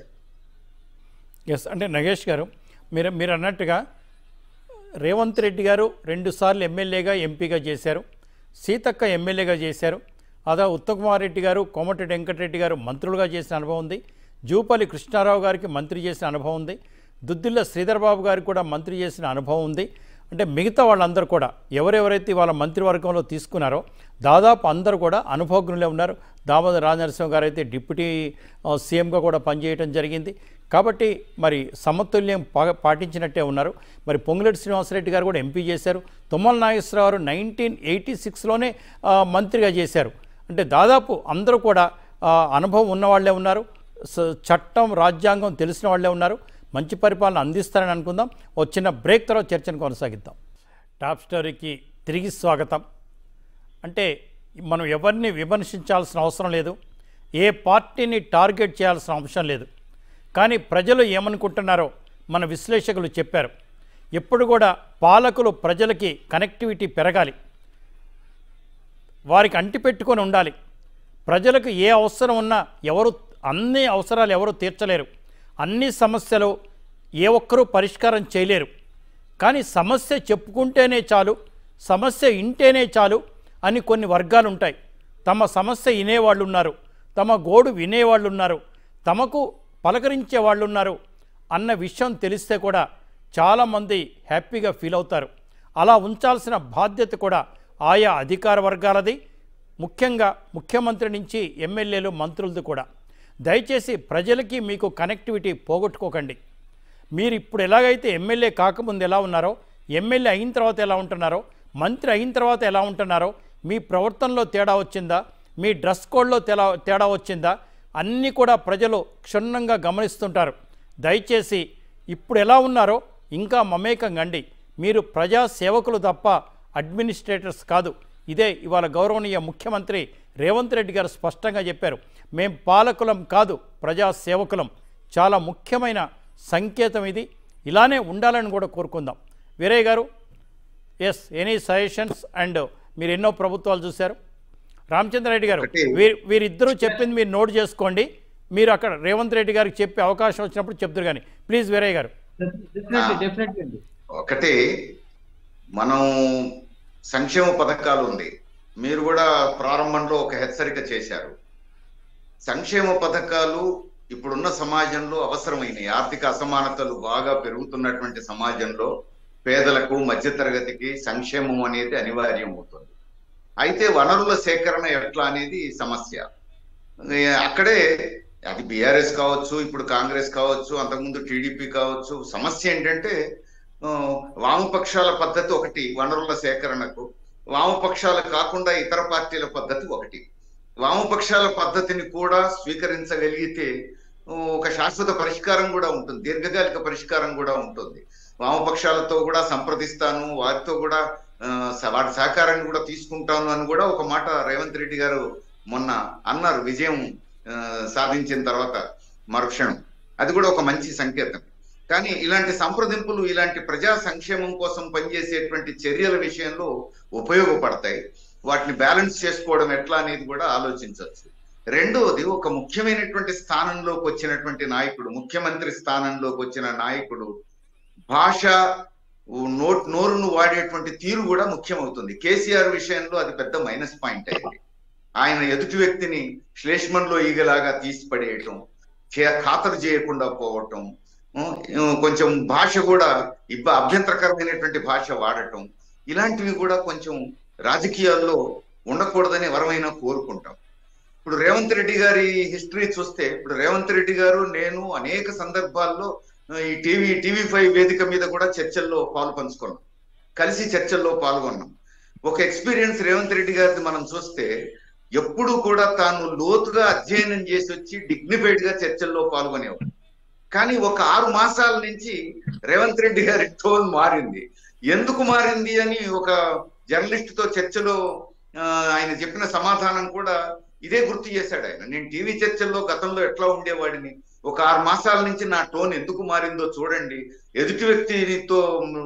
ఎస్ అంటే నగేష్ గారు మీరు మీరు అన్నట్టుగా రేవంత్ రెడ్డి గారు రెండుసార్లు ఎమ్మెల్యేగా ఎంపీగా చేశారు సీతక్క ఎమ్మెల్యేగా చేశారు అదా ఉత్తమకుమార్ రెడ్డి గారు కోమటిరెడ్డి వెంకటరెడ్డి గారు మంత్రులుగా చేసిన అనుభవం ఉంది జూపల్లి కృష్ణారావు గారికి మంత్రి చేసిన అనుభవం ఉంది దుద్దిల్ల శ్రీధర్ బాబు గారికి కూడా మంత్రి చేసిన అనుభవం ఉంది అంటే మిగతా వాళ్ళందరూ కూడా ఎవరెవరైతే వాళ్ళ మంత్రివర్గంలో తీసుకున్నారో దాదాపు అందరూ కూడా అనుభవజ్ఞులే ఉన్నారు దామోదర్ రాజనరసింహ గారు అయితే డిప్యూటీ ఆ, సీఎంగా కూడా పనిచేయడం జరిగింది కాబట్టి మరి సమతుల్యం పా- పాటించినట్టే ఉన్నారు మరి పొంగులేటి శ్రీనివాసరెడ్డి గారు కూడా ఎంపీ చేశారు తుమ్మల నాగేశ్వరరావు గారు నైన్టీన్ ఎయిటీ సిక్స్లోనే మంత్రిగా చేశారు అంటే దాదాపు అందరూ కూడా ఆ, అనుభవం ఉన్నవాళ్లే ఉన్నారు స- చట్టం రాజ్యాంగం తెలిసిన వాళ్ళే ఉన్నారు మంచి పరిపాలన అందిస్తారని అనుకుందాం ఒక చిన్న బ్రేక్ తర్వాత చర్చను కొనసాగిద్దాం టాప్ స్టోరీకి తిరిగి స్వాగతం అంటే మనం ఎవరిని విమర్శించాల్సిన అవసరం లేదు ఏ పార్టీని టార్గెట్ చేయాల్సిన అవసరం లేదు కానీ ప్రజలు ఏమనుకుంటున్నారో మన విశ్లేషకులు చెప్పారు ఎప్పుడు కూడా పాలకులు ప్రజలకి కనెక్టివిటీ పెరగాలి వారికి అంటిపెట్టుకొని ఉండాలి ప్రజలకు ఏ అవసరం ఉన్నా ఎవరు అన్ని అవసరాలు ఎవరు తీర్చలేరు అన్ని సమస్యలు ఏ ఒక్కరూ పరిష్కారం చేయలేరు కానీ సమస్య చెప్పుకుంటేనే చాలు సమస్య ఇంటేనే చాలు అని కొన్ని వర్గాలు ఉంటాయి తమ సమస్య వినేవాళ్ళు ఉన్నారు తమ గోడు వినేవాళ్ళు ఉన్నారు తమకు పలకరించే వాళ్ళు ఉన్నారు అన్న విషయం తెలిస్తే కూడా చాలామంది హ్యాపీగా ఫీల్ అవుతారు అలా ఉంచాల్సిన బాధ్యత కూడా ఆయా అధికార వర్గాలది ముఖ్యంగా ముఖ్యమంత్రి నుంచి ఎమ్మెల్యేలు మంత్రులది కూడా దయచేసి ప్రజలకి మీకు కనెక్టివిటీ పోగొట్టుకోకండి మీరు ఇప్పుడు ఎలాగైతే ఎమ్మెల్యే కాకముందు ఎలా ఉన్నారో ఎమ్మెల్యే అయిన తర్వాత ఎలా ఉంటున్నారో మంత్రి అయిన తర్వాత ఎలా ఉంటున్నారో మీ ప్రవర్తనలో తేడా వచ్చిందా మీ డ్రెస్ కోడ్లో తేడా తేడా వచ్చిందా అన్నీ కూడా ప్రజలు క్షుణ్ణంగా గమనిస్తుంటారు దయచేసి ఇప్పుడు ఎలా ఉన్నారో ఇంకా మమేకంగా అండి మీరు ప్రజా సేవకులు తప్ప అడ్మినిస్ట్రేటర్స్ కాదు ఇదే ఇవాళ గౌరవనీయ ముఖ్యమంత్రి రేవంత్ రెడ్డి గారు స్పష్టంగా చెప్పారు మేం పాలకులం కాదు ప్రజా సేవకులం చాలా ముఖ్యమైన సంకేతం ఇది ఇలానే ఉండాలని కూడా కోరుకుందాం వీరయ్య గారు ఎస్ ఎనీ సజెషన్స్ అండ్ మీరు ఎన్నో ప్రభుత్వాలు చూశారు రామచంద్రారెడ్డి గారు ఒకటి- వీరి వీరిద్దరూ చెప్పింది మీరు నోట్ చేసుకోండి మీరు అక్కడ రేవంత్ రెడ్డి గారికి చెప్పే అవకాశం వచ్చినప్పుడు చెప్తారు కానీ ప్లీజ్ వీరయ్య గారు డెఫినెట్లీ డెఫినెట్లీ అండి ఒకటి మనం సంక్షేమ పథకాలు ఉంది మీరు కూడా ప్రారంభంలో ఒక హెచ్చరిక చేశారు సంక్షేమ పథకాలు ఇప్పుడున్న సమాజంలో అవసరమైనవి ఆర్థిక అసమానతలు బాగా పెరుగుతున్నటువంటి సమాజంలో పేదలకు మధ్యతరగతికి సంక్షేమం అనేది అనివార్యం అవుతుంది అయితే వనరుల సేకరణ ఎట్లా అనేది సమస్య ఏ, అక్కడే అది బీఆర్ఎస్ కావచ్చు ఇప్పుడు కాంగ్రెస్ కావచ్చు అంతకుముందు టీడీపీ కావచ్చు సమస్య ఏంటంటే ఆ, వామపక్షాల పద్ధతి ఒకటి వనరుల సేకరణకు వామపక్షాలు కాకుండా ఇతర పార్టీల పద్ధతి ఒకటి వామపక్షాల పద్ధతిని కూడా స్వీకరించగలిగితే ఆ, ఒక శాశ్వత పరిష్కారం కూడా ఉంటుంది దీర్ఘకాలిక పరిష్కారం కూడా ఉంటుంది వామపక్షాలతో కూడా సంప్రదిస్తాను వారితో కూడా ఆ, స- వారి సహకారాన్ని కూడా తీసుకుంటాను అని కూడా ఒక మాట రేవంత్ రెడ్డి గారు మొన్న అన్నారు విజయం ఆ, సాధించిన తర్వాత మరుక్షణం అది కూడా ఒక మంచి సంకేతం కానీ ఇలాంటి సంప్రదింపులు ఇలాంటి ప్రజా సంక్షేమం కోసం పనిచేసేటువంటి చర్యల విషయంలో ఉపయోగపడతాయి వాటిని బ్యాలెన్స్ చేసుకోవడం ఎట్లా అనేది కూడా ఆలోచించవచ్చు రెండవది ఒక ముఖ్యమైనటువంటి స్థానంలోకి వచ్చినటువంటి నాయకుడు ముఖ్యమంత్రి స్థానంలోకి వచ్చిన నాయకుడు భాష నోట్ నోరును వాడేటువంటి తీరు కూడా ముఖ్యమవుతుంది కేసీఆర్ విషయంలో అది పెద్ద మైనస్ పాయింట్ అయింది ఆయన ఎదుటి వ్యక్తిని శ్లేష్మంలో ఈగలాగా తీసి పడేయటం చే- ఖాతరు చేయకుండా పోవటం ఉం, కొంచెం భాష కూడా ఇబ్బ అభ్యంతరకరమైనటువంటి భాష వాడటం ఇలాంటివి కూడా కొంచెం రాజకీయాల్లో ఉండకూడదని ఎవరమైనా కోరుకుంటాం ఇప్పుడు రేవంత్ రెడ్డి గారి హిస్టరీ చూస్తే ఇప్పుడు రేవంత్ రెడ్డి గారు నేను అనేక సందర్భాల్లో ఆ, ఈ టీవీ టీవీ ఫైవ్ వేదిక మీద కూడా చర్చల్లో పాలు పంచుకున్నాం కలిసి చర్చల్లో పాల్గొన్నాం ఒక ఎక్స్పీరియన్స్ రేవంత్ రెడ్డి గారిది మనం చూస్తే ఎప్పుడు కూడా తాను లోతుగా అధ్యయనం చేసి వచ్చి డిగ్నిఫైడ్ గా చర్చల్లో పాల్గొనేవాడు కానీ ఒక ఆరు మాసాల నుంచి రేవంత్ రెడ్డి గారి టోన్ మారింది ఎందుకు మారింది అని ఒక జర్నలిస్ట్ తో చర్చలో ఆ, ఆయన చెప్పిన సమాధానం కూడా ఇదే గుర్తు చేశాడు ఆయన నేను టీవీ చర్చల్లో గతంలో ఎట్లా ఉండేవాడిని ఒక ఆరు మాసాల నుంచి నా టోన్ ఎందుకు మారిందో చూడండి ఎదుటి వ్యక్తితో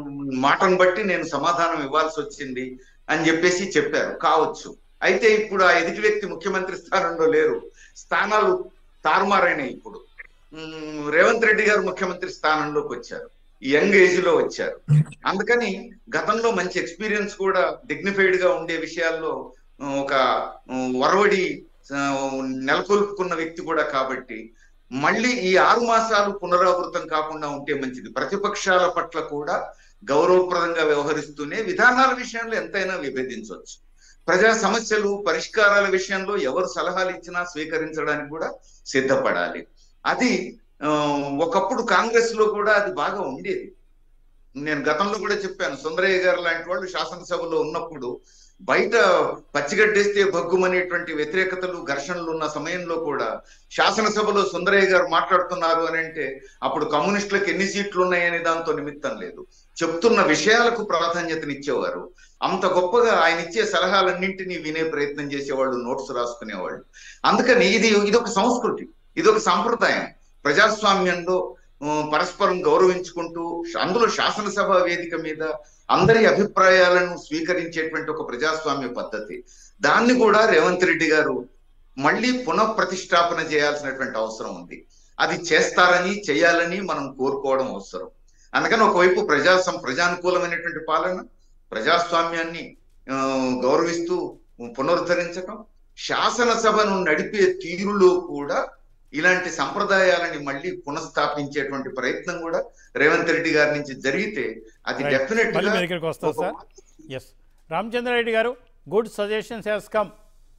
మాటను బట్టి నేను సమాధానం ఇవ్వాల్సి వచ్చింది అని చెప్పేసి చెప్పారు కావచ్చు అయితే ఇప్పుడు ఆ ఎదుటి వ్యక్తి ముఖ్యమంత్రి స్థానంలో లేరు స్థానాలు తారుమారైనాయి ఇప్పుడు ఉమ్, రేవంత్ రెడ్డి గారు ముఖ్యమంత్రి స్థానంలోకి వచ్చారు యంగ్ ఏజ్ లో వచ్చారు అందుకని గతంలో మంచి ఎక్స్పీరియన్స్ కూడా డిగ్నిఫైడ్ గా ఉండే విషయాల్లో ఉమ్, ఒక ఉమ్, వరవడి ఆ, నెలకొల్పుకున్న వ్యక్తి కూడా కాబట్టి మళ్ళీ ఈ ఆరు మాసాలు పునరావృతం కాకుండా ఉంటే మంచిది ప్రతిపక్షాల పట్ల కూడా గౌరవప్రదంగా వ్యవహరిస్తూనే విధానాల విషయంలో ఎంతైనా విభేదించవచ్చు ప్రజా సమస్యలు పరిష్కారాల విషయంలో ఎవరు సలహాలు ఇచ్చినా స్వీకరించడానికి కూడా సిద్ధపడాలి అది ఆ, ఒకప్పుడు కాంగ్రెస్ లో కూడా అది బాగా ఉండేది నేను గతంలో కూడా చెప్పాను సుందరయ్య గారు లాంటి వాళ్ళు శాసనసభలో ఉన్నప్పుడు బయట పచ్చిగడ్డేస్తే భగ్గుమనేటువంటి వ్యతిరేకతలు ఘర్షణలు ఉన్న సమయంలో కూడా శాసనసభలో సుందరయ్య గారు మాట్లాడుతున్నారు అని అంటే అప్పుడు కమ్యూనిస్టులకు ఎన్ని సీట్లు ఉన్నాయనే దాంతో నిమిత్తం లేదు చెప్తున్న విషయాలకు ప్రాధాన్యతనిచ్చేవారు అంత గొప్పగా ఆయన ఇచ్చే సలహాలన్నింటినీ వినే ప్రయత్నం చేసేవాళ్ళు నోట్స్ రాసుకునేవాళ్ళు అందుకని ఇది ఇది ఒక సంస్కృతి ఇది ఒక సంప్రదాయం ప్రజాస్వామ్యంలో ఉమ్, పరస్పరం గౌరవించుకుంటూ అందులో శాసనసభ వేదిక మీద అందరి అభిప్రాయాలను స్వీకరించేటువంటి ఒక ప్రజాస్వామ్య పద్ధతి దాన్ని కూడా రేవంత్ రెడ్డి గారు మళ్ళీ పునః ప్రతిష్టాపన చేయాల్సినటువంటి అవసరం ఉంది అది చేస్తారని చేయాలని మనం కోరుకోవడం అవసరం అందుకని ఒకవైపు ప్రజా ప్రజానుకూలమైనటువంటి పాలన ప్రజాస్వామ్యాన్ని ఆ, గౌరవిస్తూ పునరుద్ధరించడం శాసనసభను నడిపే తీరులో కూడా ఇలాంటి సంప్రదాయాలని మళ్ళీ పునఃస్థాపించేటువంటి ప్రయత్నం కూడా రేవంత్ రెడ్డి గారి నుంచి జరిగితే అది Right. డెఫినెట్ మళ్ళీ మీ దగ్గరికి వస్తాం సార్ ఎస్ రామచంద్రారెడ్డి గారు good suggestions has come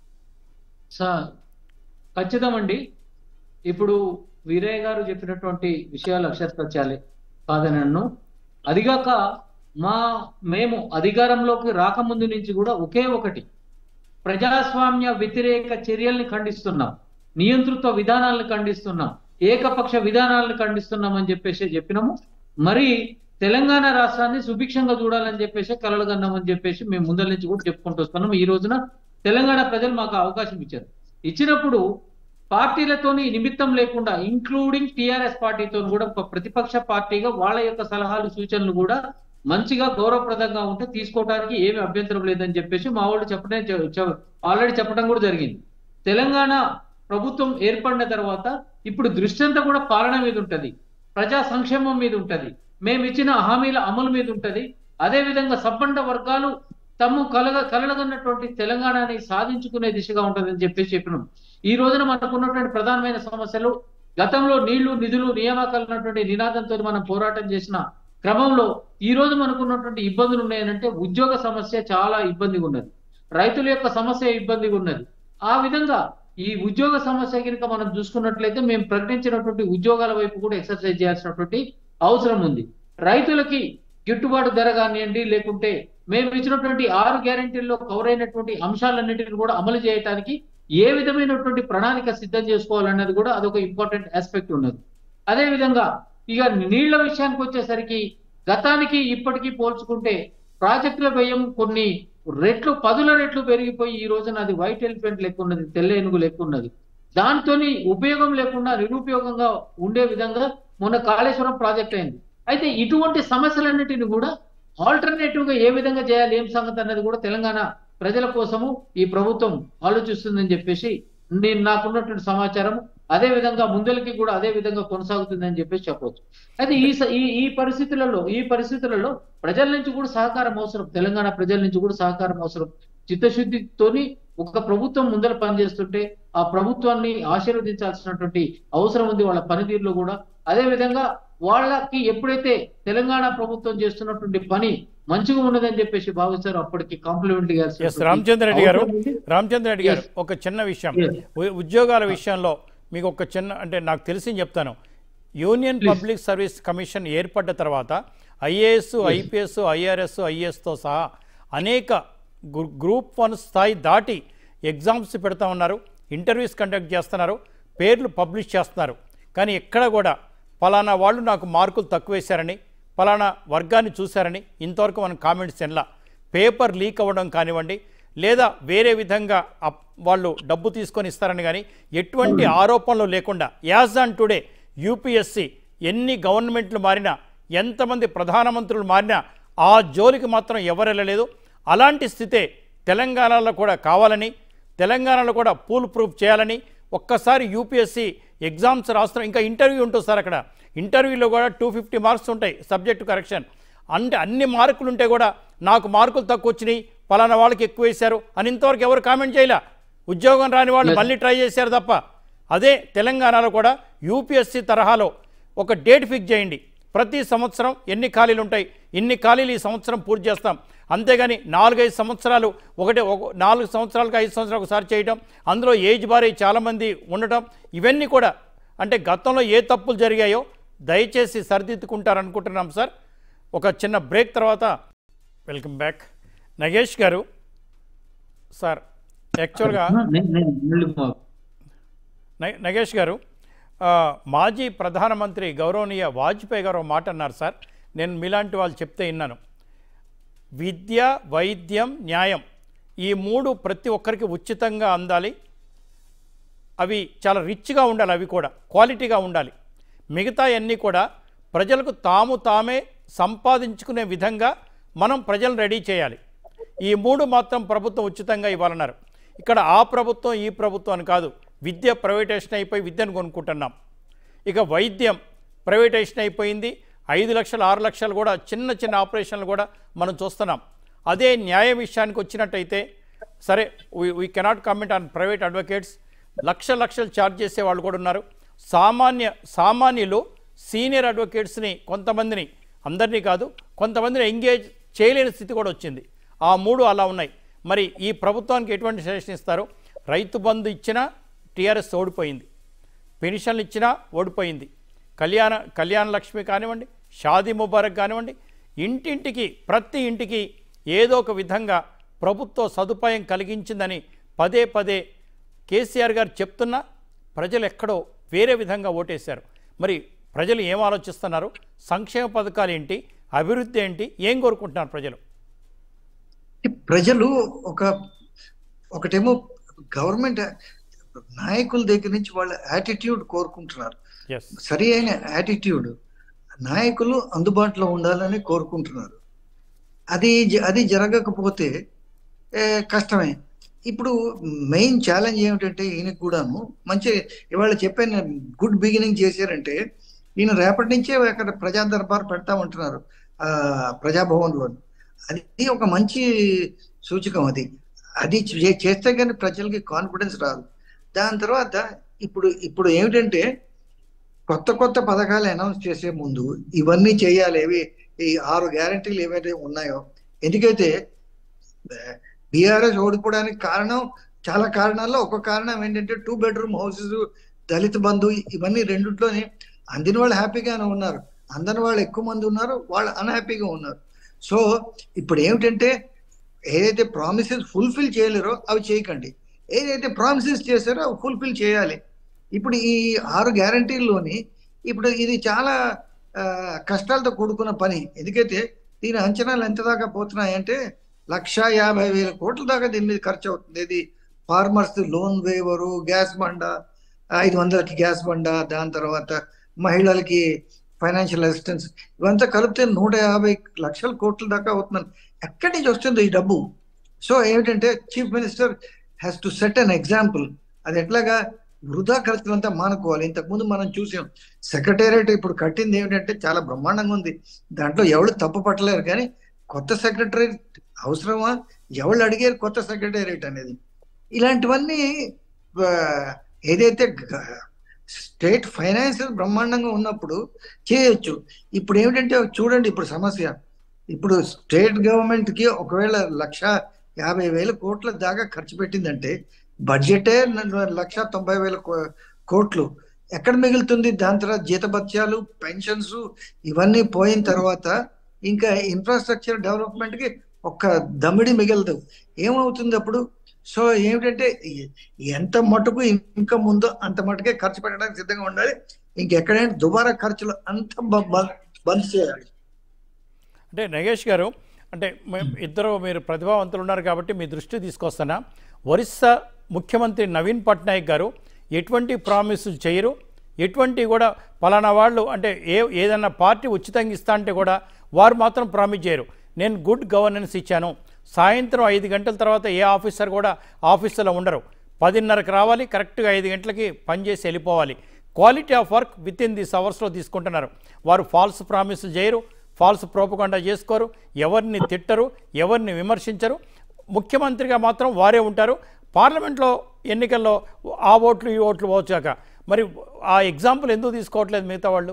sir ఖచ్చితమండి ఇప్పుడు వీరయ్య గారు చెప్పినటువంటి విషయాలు అక్షర సత్యాలే కాదని నన్ను అదిగాక మా మేము అధికారంలోకి రాకముందు నుంచి కూడా ఒకే ఒకటి ప్రజాస్వామ్య వ్యతిరేక చర్యల్ని ఖండిస్తున్నాం నియంతృత్వ విధానాలను ఖండిస్తున్నాం ఏకపక్ష విధానాలను ఖండిస్తున్నాం అని చెప్పేసి చెప్పినాము మరి తెలంగాణ రాష్ట్రాన్ని సుభిక్షంగా చూడాలని చెప్పేసి కలలు కన్నామని చెప్పేసి మేము ముందర నుంచి కూడా చెప్పుకుంటూ వస్తున్నాం ఈ రోజున తెలంగాణ ప్రజలు మాకు అవకాశం ఇచ్చారు ఇచ్చినప్పుడు పార్టీలతోని నిమిత్తం లేకుండా ఇంక్లూడింగ్ టిఆర్ఎస్ పార్టీతో కూడా ఒక ప్రతిపక్ష పార్టీగా వాళ్ళ యొక్క సలహాలు సూచనలు కూడా మంచిగా గౌరవప్రదంగా ఉంటే తీసుకోవడానికి ఏమి అభ్యంతరం లేదని చెప్పేసి మా వాళ్ళు చెప్పడం ఆల్రెడీ చెప్పడం కూడా జరిగింది తెలంగాణ ప్రభుత్వం ఏర్పడిన తర్వాత ఇప్పుడు దృష్టి అంతా కూడా పాలన మీద ఉంటది ప్రజా సంక్షేమం మీద ఉంటది మేము ఇచ్చిన హామీల అమలు మీద ఉంటది అదే విధంగా సబ్బండ వర్గాలు తమ కలగ కలగన్నటువంటి తెలంగాణని సాధించుకునే దిశగా ఉంటుందని చెప్పేసి చెప్పినాం ఈ రోజున మనకున్నటువంటి ప్రధానమైన సమస్యలు గతంలో నీళ్లు నిధులు నియామకాలు ఉన్నటువంటి నినాదంతో మనం పోరాటం చేసిన క్రమంలో ఈ రోజు మనకున్నటువంటి ఇబ్బందులు ఉన్నాయనంటే ఉద్యోగ సమస్య చాలా ఇబ్బందిగా ఉన్నది రైతుల యొక్క సమస్య ఇబ్బందిగా ఉన్నది ఆ విధంగా ఈ ఉద్యోగ సమస్య కనుక మనం చూసుకున్నట్లయితే మేము ప్రకటించినటువంటి ఉద్యోగాల వైపు కూడా ఎక్సర్సైజ్ చేయాల్సినటువంటి అవసరం ఉంది రైతులకి గిట్టుబాటు ధర కానివ్వండి లేకుంటే మేము ఇచ్చినటువంటి ఆరు గ్యారెంటీల్లో కవర్ అయినటువంటి అంశాలన్నింటిని కూడా అమలు చేయడానికి ఏ విధమైనటువంటి ప్రణాళిక సిద్ధం చేసుకోవాలన్నది కూడా అదొక ఇంపార్టెంట్ ఆస్పెక్ట్ ఉన్నది అదే విధంగా ఇక నీళ్ల విషయానికి వచ్చేసరికి గతానికి ఇప్పటికీ పోల్చుకుంటే ప్రాజెక్టుల వ్యయం కొన్ని రెట్లు పదుల రెట్లు పెరిగిపోయి ఈ రోజున అది వైట్ ఎలిఫెంట్ లెక్క ఉన్నది తెల్ల ఏనుగు లెక్క ఉన్నది దాంతోని ఉపయోగం లేకుండా నిరుపయోగంగా ఉండే విధంగా మొన్న కాళేశ్వరం ప్రాజెక్ట్ అయింది అయితే ఇటువంటి సమస్యలన్నిటిని కూడా ఆల్టర్నేటివ్ గా ఏ విధంగా చేయాలి ఏం సంగతి అన్నది కూడా తెలంగాణ ప్రజల కోసము ఈ ప్రభుత్వం ఆలోచిస్తుందని చెప్పేసి నేను నాకున్నటువంటి సమాచారం అదే విధంగా ముందలకి కూడా అదే విధంగా కొనసాగుతుందని చెప్పేసి చెప్పవచ్చు అయితే ఈ స- ఈ ఈ పరిస్థితులలో ఈ పరిస్థితులలో ప్రజల నుంచి కూడా సహకారం అవసరం తెలంగాణ ప్రజల నుంచి కూడా సహకారం అవసరం చిత్తశుద్ధితోని ఒక ప్రభుత్వం ముందర పనిచేస్తుంటే ఆ ప్రభుత్వాన్ని ఆశీర్వదించాల్సినటువంటి అవసరం ఉంది వాళ్ళ పనితీరులో కూడా అదే విధంగా వాళ్ళకి ఎప్పుడైతే తెలంగాణ ప్రభుత్వం చేస్తున్నటువంటి పని మంచిగా ఉన్నదని చెప్పేసి భావిస్తారో అప్పటికి కాంప్లిమెంట్ ఎస్ రామచంద్రరెడ్డి గారు రామచంద్రరెడ్డి గారు Yes. ఒక చిన్న విషయం Yes. ఉ- ఉద్యోగాల విషయంలో మీకు ఒక చిన్న అంటే నాకు తెలిసి చెప్తాను union Please. Public service commission ఏర్పడ్డ తర్వాత ఐఏఎస్ ఐపీఎస్ ఐఆర్ఎస్ ఐఏఎస్తో సహా అనేక గ్రూ- గ్రూప్ వన్ స్థాయి దాటి ఎగ్జామ్స్ పెడతా ఉన్నారు ఇంటర్వ్యూస్ కండక్ట్ చేస్తున్నారు పేర్లు పబ్లిష్ చేస్తున్నారు కానీ ఎక్కడ కూడా పలానా వాళ్ళు నాకు మార్కులు తక్కువ వేశారని పలానా వర్గాన్ని చూశారని ఇంతవరకు మనం కామెంట్స్ ఎన్లా పేపర్ లీక్ అవ్వడం కానివ్వండి లేదా వేరే విధంగా అప్- వాళ్ళు డబ్బు తీసుకొని ఇస్తారని కానీ ఎటువంటి ఆరోపణలు లేకుండా యాజ్ ఆన్ టుడే యూపీఎస్సి ఎన్ని గవర్నమెంట్లు మారినా ఎంతమంది ప్రధానమంత్రులు మారినా ఆ జోలికి మాత్రం ఎవరు వెళ్ళలేదు అలాంటి స్థితే తెలంగాణలో కూడా కావాలని తెలంగాణలో కూడా పూల్ ప్రూఫ్ చేయాలని ఒక్కసారి యూపీఎస్సి ఎగ్జామ్స్ రాస్తున్న ఇంకా ఇంటర్వ్యూ ఉంటుంది సార్ అక్కడ ఇంటర్వ్యూలో కూడా టూ ఫిఫ్టీ మార్క్స్ ఉంటాయి సబ్జెక్టు కరెక్షన్ అంటే అన్ని మార్కులు ఉంటే కూడా నాకు మార్కులు తక్కువ వచ్చినాయి పలానా వాళ్ళకి ఎక్కువ వేశారు అని ఇంతవరకు ఎవరు కామెంట్ చేయలే ఉద్యోగం రాని వాళ్ళు Yes. మళ్ళీ ట్రై చేశారు తప్ప అదే తెలంగాణలో కూడా యూపీఎస్సి తరహాలో ఒక డేట్ ఫిక్స్ చేయండి ప్రతి సంవత్సరం ఎన్ని ఖాళీలు ఉంటాయి ఇన్ని ఖాళీలు ఈ సంవత్సరం పూర్తి చేస్తాం అంతేగాని నాలుగైదు సంవత్సరాలు ఒకటి ఒక నాలుగు సంవత్సరాలకు ఐదు సంవత్సరాలు ఒకసారి చేయటం అందులో ఏజ్ బారీ చాలామంది ఉండటం ఇవన్నీ కూడా అంటే గతంలో ఏ తప్పులు జరిగాయో దయచేసి సరిదిద్దుకుంటారనుకుంటున్నాం సార్ ఒక చిన్న బ్రేక్ తర్వాత వెల్కమ్ బ్యాక్ నగేష్ గారు సార్ యాక్చువల్గా న- నగేష్ గారు ఆ, మాజీ ప్రధానమంత్రి గౌరవనీయ వాజ్పేయి గారు ఒక మాట అన్నారు సార్ నేను మీలాంటి వాళ్ళు చెప్తే విన్నాను విద్య వైద్యం న్యాయం ఈ మూడు ప్రతి ఒక్కరికి ఉచితంగా అందాలి అవి చాలా రిచ్గా ఉండాలి అవి కూడా క్వాలిటీగా ఉండాలి మిగతా అన్నీ కూడా ప్రజలకు తాము తామే సంపాదించుకునే విధంగా మనం ప్రజలు రెడీ చేయాలి ఈ మూడు మాత్రం ప్రభుత్వం ఉచితంగా ఇవ్వాలన్నారు ఇక్కడ ఆ ప్రభుత్వం ఈ ప్రభుత్వం అని కాదు విద్య ప్రైవేటేషన్ అయిపోయి విద్యను కొనుక్కుంటున్నాం ఇక వైద్యం ప్రైవేటైజేషన్ అయిపోయింది ఐదు లక్షలు ఆరు లక్షలు కూడా చిన్న చిన్న ఆపరేషన్లు కూడా మనం చూస్తున్నాం అదే న్యాయ విషయానికి వచ్చినట్టయితే సరే we cannot comment on private advocates లక్ష లక్షలు ఛార్జ్ చేసే వాళ్ళు కూడా ఉన్నారు సామాన్య సామాన్యులు సీనియర్ అడ్వకేట్స్ని కొంతమందిని అందరినీ కాదు కొంతమందిని ఎంగేజ్ చేయలేని స్థితి కూడా వచ్చింది ఆ మూడు అలా ఉన్నాయి మరి ఈ ప్రభుత్వానికి ఎటువంటి సజెషన్ ఇస్తారు రైతు బంధు ఇచ్చినా టీఆర్ఎస్ ఓడిపోయింది పెన్షన్లు ఇచ్చినా ఓడిపోయింది కళ్యాణ కళ్యాణ లక్ష్మి కానివ్వండి షాదీ ముబారక్ కానివ్వండి ఇంటింటికి ప్రతి ఇంటికి ఏదో ఒక విధంగా ప్రభుత్వ సదుపాయం కలిగించిందని పదే పదే కేసీఆర్ గారు చెప్తున్నా ప్రజలు ఎక్కడో వేరే విధంగా ఓటేశారు మరి ప్రజలు ఏం ఆలోచిస్తున్నారు సంక్షేమ పథకాలు ఏంటి అభివృద్ధి ఏంటి ఏం కోరుకుంటున్నారు ప్రజలు ప్రజలు ఒక ఒకటేమో గవర్నమెంట్ నాయకుల దగ్గర నుంచి వాళ్ళ యాటిట్యూడ్ కోరుకుంటున్నారు ఎస్ సరి అయిన యాటిట్యూడ్ నాయకులు అందుబాటులో ఉండాలని కోరుకుంటున్నారు అది జ- అది జరగకపోతే ఏ, కష్టమే ఇప్పుడు మెయిన్ ఛాలెంజ్ ఏమిటంటే ఈయనకు కూడాను మంచి ఇవాళ చెప్పాను గుడ్ బిగినింగ్ చేశారంటే ఈయన రేపటి నుంచే అక్కడ ప్రజా దర్బార్ పెడతామంటున్నారు ఆ ప్రజాభవన్లో అది ఒక మంచి సూచకం అది అది చే- చేస్తే కానీ ప్రజలకి కాన్ఫిడెన్స్ రాదు దాని తర్వాత ఇప్పుడు ఇప్పుడు ఏమిటంటే కొత్త కొత్త పథకాలు అనౌన్స్ చేసే ముందు ఇవన్నీ చేయాలి ఏవి ఈ ఆరు గ్యారంటీలు ఏవైతే ఉన్నాయో ఎందుకైతే బీఆర్ఎస్ ఓడిపోవడానికి కారణం చాలా కారణాల్లో ఒక కారణం ఏంటంటే two bedroom houses Dalit Bandhu ఇవన్నీ రెండిట్లోనే అందిన వాళ్ళు హ్యాపీగానే ఉన్నారు అందని వాళ్ళు ఎక్కువ మంది ఉన్నారు వాళ్ళు అన్హ్యాపీగా ఉన్నారు సో ఇప్పుడు ఏమిటంటే ఏదైతే ప్రామిసెస్ ఫుల్ఫిల్ చేయలేరో అవి చేయకండి ఏదైతే ప్రామిసెస్ చేశారో అవి ఫుల్ఫిల్ చేయాలి ఇప్పుడు ఈ ఆరు గ్యారంటీల్లోని ఇప్పుడు ఇది చాలా ఆ, కష్టాలతో కూడుకున్న పని ఎందుకైతే దీని అంచనాలు ఎంత దాకా పోతున్నాయంటే లక్ష యాభై వేల కోట్ల దాకా దీని మీద ఖర్చు అవుతుంది ఇది ఫార్మర్స్ లోన్ వేవరు గ్యాస్ బండ ఐదు వందలకి గ్యాస్ బండ దాని తర్వాత మహిళలకి ఫైనాన్షియల్ అసిస్టెన్స్ ఇవంతా కలిపితే నూట యాభై లక్షల కోట్ల దాకా అవుతుంది ఎక్కడి నుంచి వస్తుంది ఈ డబ్బు సో ఏమిటంటే chief minister has to set an example అది ఎట్లాగా వృధా ఖర్చులంతా మానుకోవాలి ఇంతకుముందు మనం చూసాం సెక్రటేరియట్ ఇప్పుడు కట్టింది ఏమిటంటే చాలా బ్రహ్మాండంగా ఉంది దాంట్లో ఎవరు తప్పు పట్టలేరు కానీ కొత్త సెక్రటరేట్ అవసరమా ఎవరు అడిగారు కొత్త సెక్రటేరియట్ అనేది ఇలాంటివన్నీ ఆ, ఏదైతే స్టేట్ ఫైనాన్సెస్ బ్రహ్మాండంగా ఉన్నప్పుడు చేయొచ్చు ఇప్పుడు ఏమిటంటే చూడండి ఇప్పుడు సమస్య ఇప్పుడు స్టేట్ గవర్నమెంట్ కి ఒకవేళ లక్ష యాభై వేల కోట్ల దాకా ఖర్చు పెట్టిందంటే బడ్జెటే న- లక్ష తొంభై వేల కో- కోట్లు ఎక్కడ మిగులుతుంది దాని తర్వాత జీతభత్యాలు పెన్షన్స్ ఇవన్నీ పోయిన తర్వాత ఇంకా ఇన్ఫ్రాస్ట్రక్చర్ డెవలప్మెంట్ కి ఒక్క దమిడి మిగలదు ఏమవుతుంది అప్పుడు సో ఏమిటంటే ఎ- ఎంత మటుకు ఇన్కమ్ ఉందో అంత మటుకే ఖర్చు పెట్టడానికి సిద్ధంగా ఉండాలి ఇంకెక్కడైనా దుబారా ఖర్చులు అంత బ- బ- బంద్ చేయాలి అంటే నగేష్ గారు అంటే మే- ఇద్దరు మీరు ప్రతిభావంతులు ఉన్నారు కాబట్టి మీ దృష్టి తీసుకొస్తానా ఒరిస్సా ముఖ్యమంత్రి నవీన్ పట్నాయక్ గారు ఎటువంటి ప్రామిసులు చేయరు ఎటువంటి కూడా పలానా వాళ్ళు అంటే ఏ ఏదన్నా పార్టీ ఉచితంగా ఇస్తా అంటే కూడా వారు మాత్రం ప్రామిస్ చేయరు నేను గుడ్ గవర్నెన్స్ ఇచ్చాను సాయంత్రం ఐదు గంటల తర్వాత ఏ ఆఫీసర్ కూడా ఆఫీసులో ఉండరు పదిన్నరకు రావాలి కరెక్ట్గా ఐదు గంటలకి పనిచేసి వెళ్ళిపోవాలి quality of work within this అవర్స్లో తీసుకుంటున్నారు వారు ఫాల్స్ ప్రామిస్ చేయరు ఫాల్స్ ప్రోపకుండా చేసుకోరు ఎవరిని తిట్టరు ఎవరిని విమర్శించరు ముఖ్యమంత్రిగా మాత్రం వారే ఉంటారు పార్లమెంట్లో ఎన్నికల్లో ఆ ఓట్లు ఈ ఓట్లు వచ్చాక మరి ఆ ఎగ్జాంపుల్ ఎందుకు తీసుకోవట్లేదు మిగతా వాళ్ళు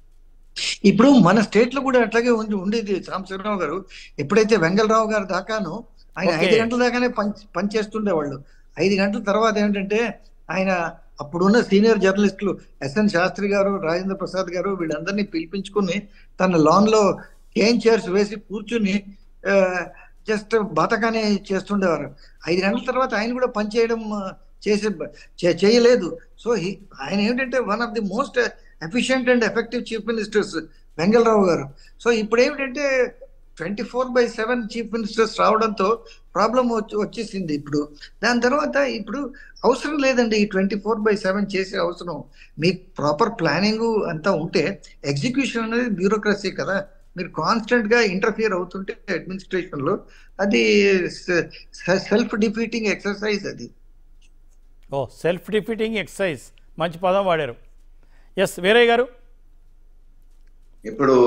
ఇప్పుడు మన స్టేట్ లో కూడా అట్లాగే ఉంది ఉండేది సాంబశివరావు గారు ఎప్పుడైతే వెంగళరావు గారు దాకాను ఆయన Okay. ఐదు గంటల దాకానే పని పని చేస్తుండేవాళ్ళు ఐదు గంటల తర్వాత ఏంటంటే ఆయన అప్పుడున్న సీనియర్ జర్నలిస్టులు ఎస్ఎన్ శాస్త్రి గారు రాజేంద్ర ప్రసాద్ గారు వీళ్ళందరినీ పిలిపించుకుని తన లాన్ లో కేన్ చైర్స్ వేసి కూర్చుని జస్ట్ బతకానే చేస్తుండేవారు ఐదు గంటల తర్వాత ఆయన కూడా పని చేయడం ఆ, చేసే చే- చేయలేదు సో ఆయన ఏంటంటే one of the most efficient and effective chief ministers Vengal Rao గారు సో ఇప్పుడు ఏమిటంటే twenty four by seven chief ministers రావడంతో ప్రాబ్లం వచ్చేసింది ఇప్పుడు దాని తర్వాత ఇప్పుడు అవసరం లేదండి ఈ ట్వంటీ ఫోర్ బై సెవెన్ చేసే అవసరం మీకు ప్రాపర్ ప్లానింగ్ అంతా ఉంటే ఎగ్జిక్యూషన్ అనేది బ్యూరోక్రసీ కదా మీరు కాన్స్టెంట్ గా ఇంటర్ఫియర్ అవుతుంటే అడ్మినిస్ట్రేషన్ లో అది సెల్ఫ్ డిఫీటింగ్ ఎక్సర్సైజ్ అది ఓ సెల్ఫ్ డిఫీటింగ్ ఎక్సర్సైజ్ మంచి పదం వాడారు ఎస్ వీరయ్య గారు ఇప్పుడు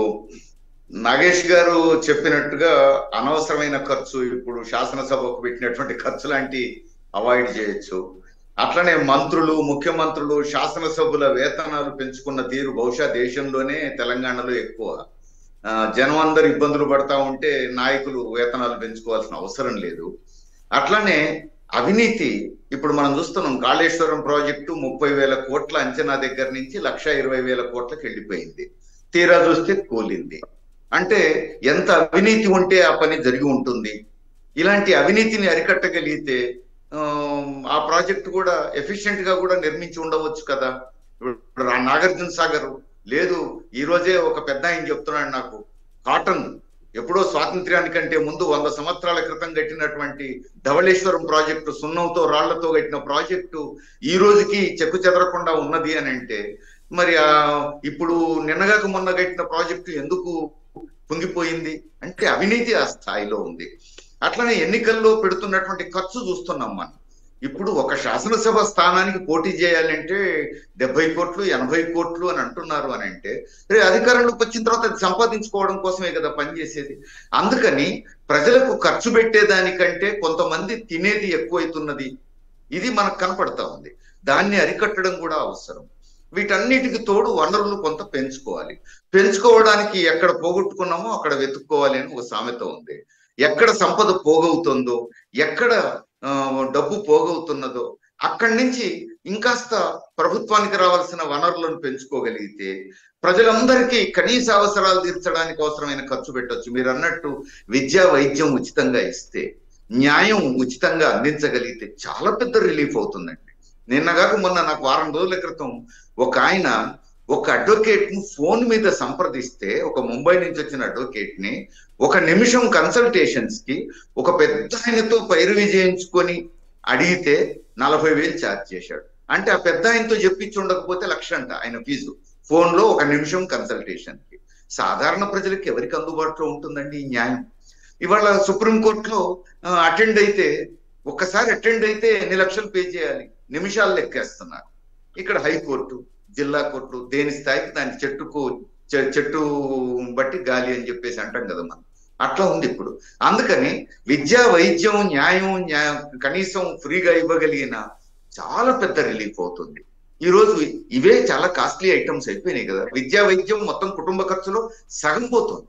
నాగేష్ గారు చెప్పినట్టుగా అనవసరమైన ఖర్చు ఇప్పుడు శాసనసభకు పెట్టినటువంటి ఖర్చు లాంటి అవాయిడ్ చేయొచ్చు అట్లనే మంత్రులు ముఖ్యమంత్రులు శాసనసభ్యుల వేతనాలు పెంచుకున్న తీరు బహుశా దేశంలోనే తెలంగాణలో ఎక్కువ ఆ, జనం అందరు ఇబ్బందులు పడతా ఉంటే నాయకులు వేతనాలు పెంచుకోవాల్సిన అవసరం లేదు అట్లనే అవినీతి ఇప్పుడు మనం చూస్తున్నాం కాళేశ్వరం ప్రాజెక్టు ముప్పై వేల కోట్ల అంచనా దగ్గర నుంచి లక్ష ఇరవై వేల కోట్లకు వెళ్ళిపోయింది తీరా చూస్తే కూలింది అంటే ఎంత అవినీతి ఉంటే ఆ పని జరిగి ఉంటుంది ఇలాంటి అవినీతిని అరికట్టగలిగితే ఆ, ఆ ప్రాజెక్ట్ కూడా ఎఫిషియెంట్ గా కూడా నిర్మించి ఉండవచ్చు కదా ఇప్పుడు రా- నాగార్జున సాగర్ లేదు ఈ రోజే ఒక పెద్ద ఆయన చెప్తున్నాడు నాకు కాటన్ ఎప్పుడో స్వాతంత్ర్యానికంటే ముందు వంద సంవత్సరాల క్రితం కట్టినటువంటి ధవళేశ్వరం ప్రాజెక్టు సున్నంతో రాళ్లతో కట్టిన ప్రాజెక్టు ఈ రోజుకి చెక్కు చెదరకుండా ఉన్నది అని అంటే మరి ఆ ఇప్పుడు నిన్నగాక మొన్న కట్టిన ప్రాజెక్టు ఎందుకు పొంగిపోయింది అంటే అవినీతి ఆ స్థాయిలో ఉంది అట్లనే ఎన్నికల్లో పెడుతున్నటువంటి ఖర్చు చూస్తున్నాం మనం ఇప్పుడు ఒక శాసనసభ స్థానానికి పోటీ చేయాలంటే డెబ్బై కోట్లు ఎనభై కోట్లు అని అంటున్నారు అని అంటే రే అధికారంలోకి వచ్చిన తర్వాత అది సంపాదించుకోవడం కోసమే కదా పనిచేసేది అందుకని ప్రజలకు ఖర్చు పెట్టేదానికంటే కొంతమంది తినేది ఎక్కువైతున్నది ఇది మనకు కనపడతా ఉంది దాన్ని అరికట్టడం కూడా అవసరం వీటన్నిటికి తోడు వనరులు కొంత పెంచుకోవాలి పెంచుకోవడానికి ఎక్కడ పోగొట్టుకున్నామో అక్కడ వెతుక్కోవాలి అని ఒక సామెత ఉంది ఎక్కడ సంపద పోగవుతుందో ఎక్కడ ఆ, డబ్బు పోగవుతున్నదో అక్కడి నుంచి ఇంకాస్త ప్రభుత్వానికి రావాల్సిన వనరులను పెంచుకోగలిగితే ప్రజలందరికీ కనీస అవసరాలు తీర్చడానికి అవసరమైన ఖర్చు పెట్టొచ్చు మీరు అన్నట్టు విద్యా వైద్యం ఉచితంగా ఇస్తే న్యాయం ఉచితంగా అందించగలిగితే చాలా పెద్ద రిలీఫ్ అవుతుందండి నిన్నగాక మొన్న నాకు వారం రోజుల క్రితం ఒక ఆయన ఒక అడ్వకేట్ ను ఫోన్ మీద సంప్రదిస్తే ఒక ముంబై నుంచి వచ్చిన అడ్వకేట్ ని ఒక నిమిషం కన్సల్టేషన్స్ కి ఒక పెద్ద ఆయనతో పైరువి చేయించుకొని అడిగితే నలభై వేలు ఛార్జ్ చేశాడు అంటే ఆ పెద్ద ఆయనతో చెప్పించి ఉండకపోతే లక్ష అంట ఆయన ఫీజు ఫోన్ లో ఒక నిమిషం కన్సల్టేషన్ కి సాధారణ ప్రజలకు ఎవరికి అందుబాటులో ఉంటుందండి ఈ న్యాయం ఇవాళ సుప్రీంకోర్టులో అటెండ్ అయితే ఒక్కసారి అటెండ్ అయితే ఎన్ని లక్షలు పే చేయాలి నిమిషాలు లెక్కేస్తున్నారు ఇక్కడ హైకోర్టు జిల్లా కోర్టు దేని స్థాయికి దాని చెట్టుకు చె- చెట్టు బట్టి గాలి అని చెప్పేసి అంటాం కదా మనం అట్లా ఉంది ఇప్పుడు అందుకని విద్యా వైద్యం న్యాయం న్యాయం కనీసం ఫ్రీగా ఇవ్వగలిగిన చాలా పెద్ద రిలీఫ్ అవుతుంది ఈ రోజు ఇవే చాలా కాస్ట్లీ ఐటమ్స్ అయిపోయినాయి కదా విద్యా వైద్యం మొత్తం కుటుంబ ఖర్చులో సగం పోతుంది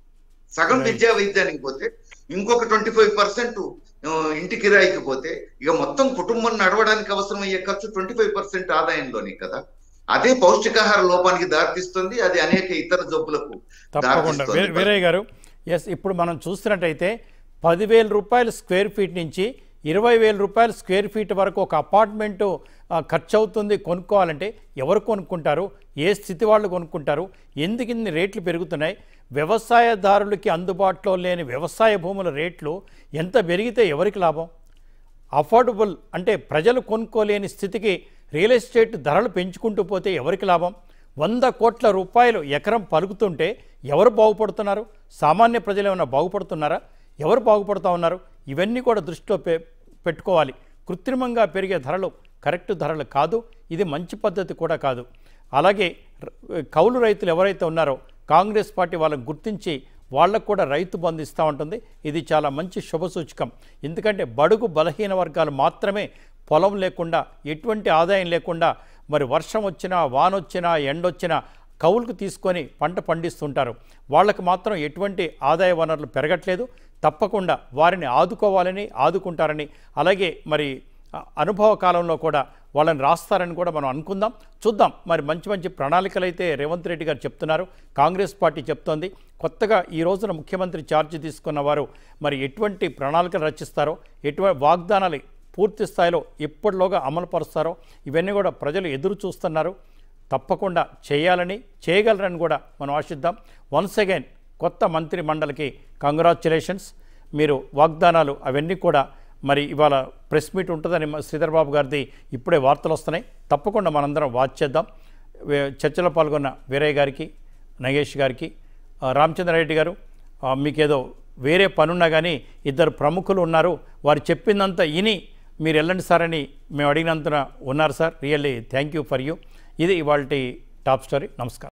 సగం Right. విద్యా వైద్యానికి పోతే ఇంకొక ట్వంటీ ఫైవ్ పర్సెంట్ ఇంటి కిరాయికి పోతే ఇక మొత్తం కుటుంబం నడవడానికి అవసరమయ్యే ఖర్చు ట్వంటీ ఫైవ్ పర్సెంట్ ఆదాయంలోనే కదా అదే పౌష్టికాహార లోపానికి దారితీస్తుంది అది అనేక ఇతర జబ్బులకు తప్పకుండా దారితీస్తుంది. వీ- వీరయ్య గారు ఎస్ ఇప్పుడు మనం చూస్తున్నట్టయితే పదివేల రూపాయల స్క్వేర్ ఫీట్ నుంచి ఇరవై వేల రూపాయల స్క్వేర్ ఫీట్ వరకు ఒక అపార్ట్మెంటు ఆ, ఖర్చు అవుతుంది కొనుక్కోవాలంటే ఎవరు కొనుక్కుంటారు ఏ స్థితి వాళ్ళు కొనుక్కుంటారు ఎందుకు ఇన్ని రేట్లు పెరుగుతున్నాయి వ్యవసాయదారులకి అందుబాటులో లేని వ్యవసాయ భూముల రేట్లు ఎంత పెరిగితే ఎవరికి లాభం అఫోర్డబుల్ అంటే ప్రజలు కొనుక్కోలేని స్థితికి రియల్ ఎస్టేట్ ధరలు పెంచుకుంటూ పోతే ఎవరికి లాభం వంద కోట్ల రూపాయలు ఎకరం పలుకుతుంటే ఎవరు బాగుపడుతున్నారు సామాన్య ప్రజలు ఏమైనా బాగుపడుతున్నారా ఎవరు బాగుపడుతూ ఉన్నారు ఇవన్నీ కూడా దృష్టిలో పె పెట్టుకోవాలి కృత్రిమంగా పెరిగే ధరలు కరెక్ట్ ధరలు కాదు ఇది మంచి పద్ధతి కూడా కాదు అలాగే ర- కౌలు రైతులు ఎవరైతే ఉన్నారో కాంగ్రెస్ పార్టీ వాళ్ళని గుర్తించి వాళ్ళకు కూడా రైతు బంధు ఇస్తూ ఉంటుంది ఇది చాలా మంచి శుభసూచకం ఎందుకంటే బడుగు బలహీన వర్గాలు మాత్రమే పొలం లేకుండా ఎటువంటి ఆదాయం లేకుండా మరి వర్షం వచ్చినా వానొచ్చినా ఎండొచ్చినా కౌలుకు తీసుకొని పంట పండిస్తుంటారు వాళ్ళకి మాత్రం ఎటువంటి ఆదాయ వనరులు పెరగట్లేదు తప్పకుండా వారిని ఆదుకోవాలని ఆదుకుంటారని అలాగే మరి అ- అనుభవ కాలంలో కూడా వాళ్ళని రాస్తారని కూడా మనం అనుకుందాం చూద్దాం మరి మంచి మంచి ప్రణాళికలు అయితే రేవంత్ రెడ్డి గారు చెప్తున్నారు కాంగ్రెస్ పార్టీ చెప్తోంది కొత్తగా ఈ రోజున ముఖ్యమంత్రి ఛార్జ్ తీసుకున్న వారు మరి ఎటువంటి ప్రణాళికలు రచిస్తారో ఎటువంటి వాగ్దానాలు పూర్తి స్థాయిలో ఎప్పటిలోగా అమలు పరుస్తారో ఇవన్నీ కూడా ప్రజలు ఎదురు చూస్తున్నారు తప్పకుండా చేయాలని చేయగలరని కూడా మనం ఆశిద్దాం వన్స్ అగైన్ కొత్త మంత్రి మండలికి కంగ్రాచులేషన్స్ మీరు వాగ్దానాలు అవన్నీ కూడా మరి ఇవాళ ప్రెస్ మీట్ ఉంటుందని మా శ్రీధర్ బాబు గారిది ఇప్పుడే వార్తలు వస్తున్నాయి తప్పకుండా మనందరం వాచ్ చేద్దాం వే- చర్చలో పాల్గొన్న వీరయ్య గారికి నగేష్ గారికి ఆ, రామచంద్రారెడ్డి గారు ఆ, మీకేదో వేరే పనున్నా కానీ ఇద్దరు ప్రముఖులు ఉన్నారు వారు చెప్పిందంత ఇని మీరు వెళ్ళండి సార్ అని మేము అడిగినంత ఉన్నారు sir really thank you for you ఇది ఇవాళ టాప్ స్టోరీ నమస్కారం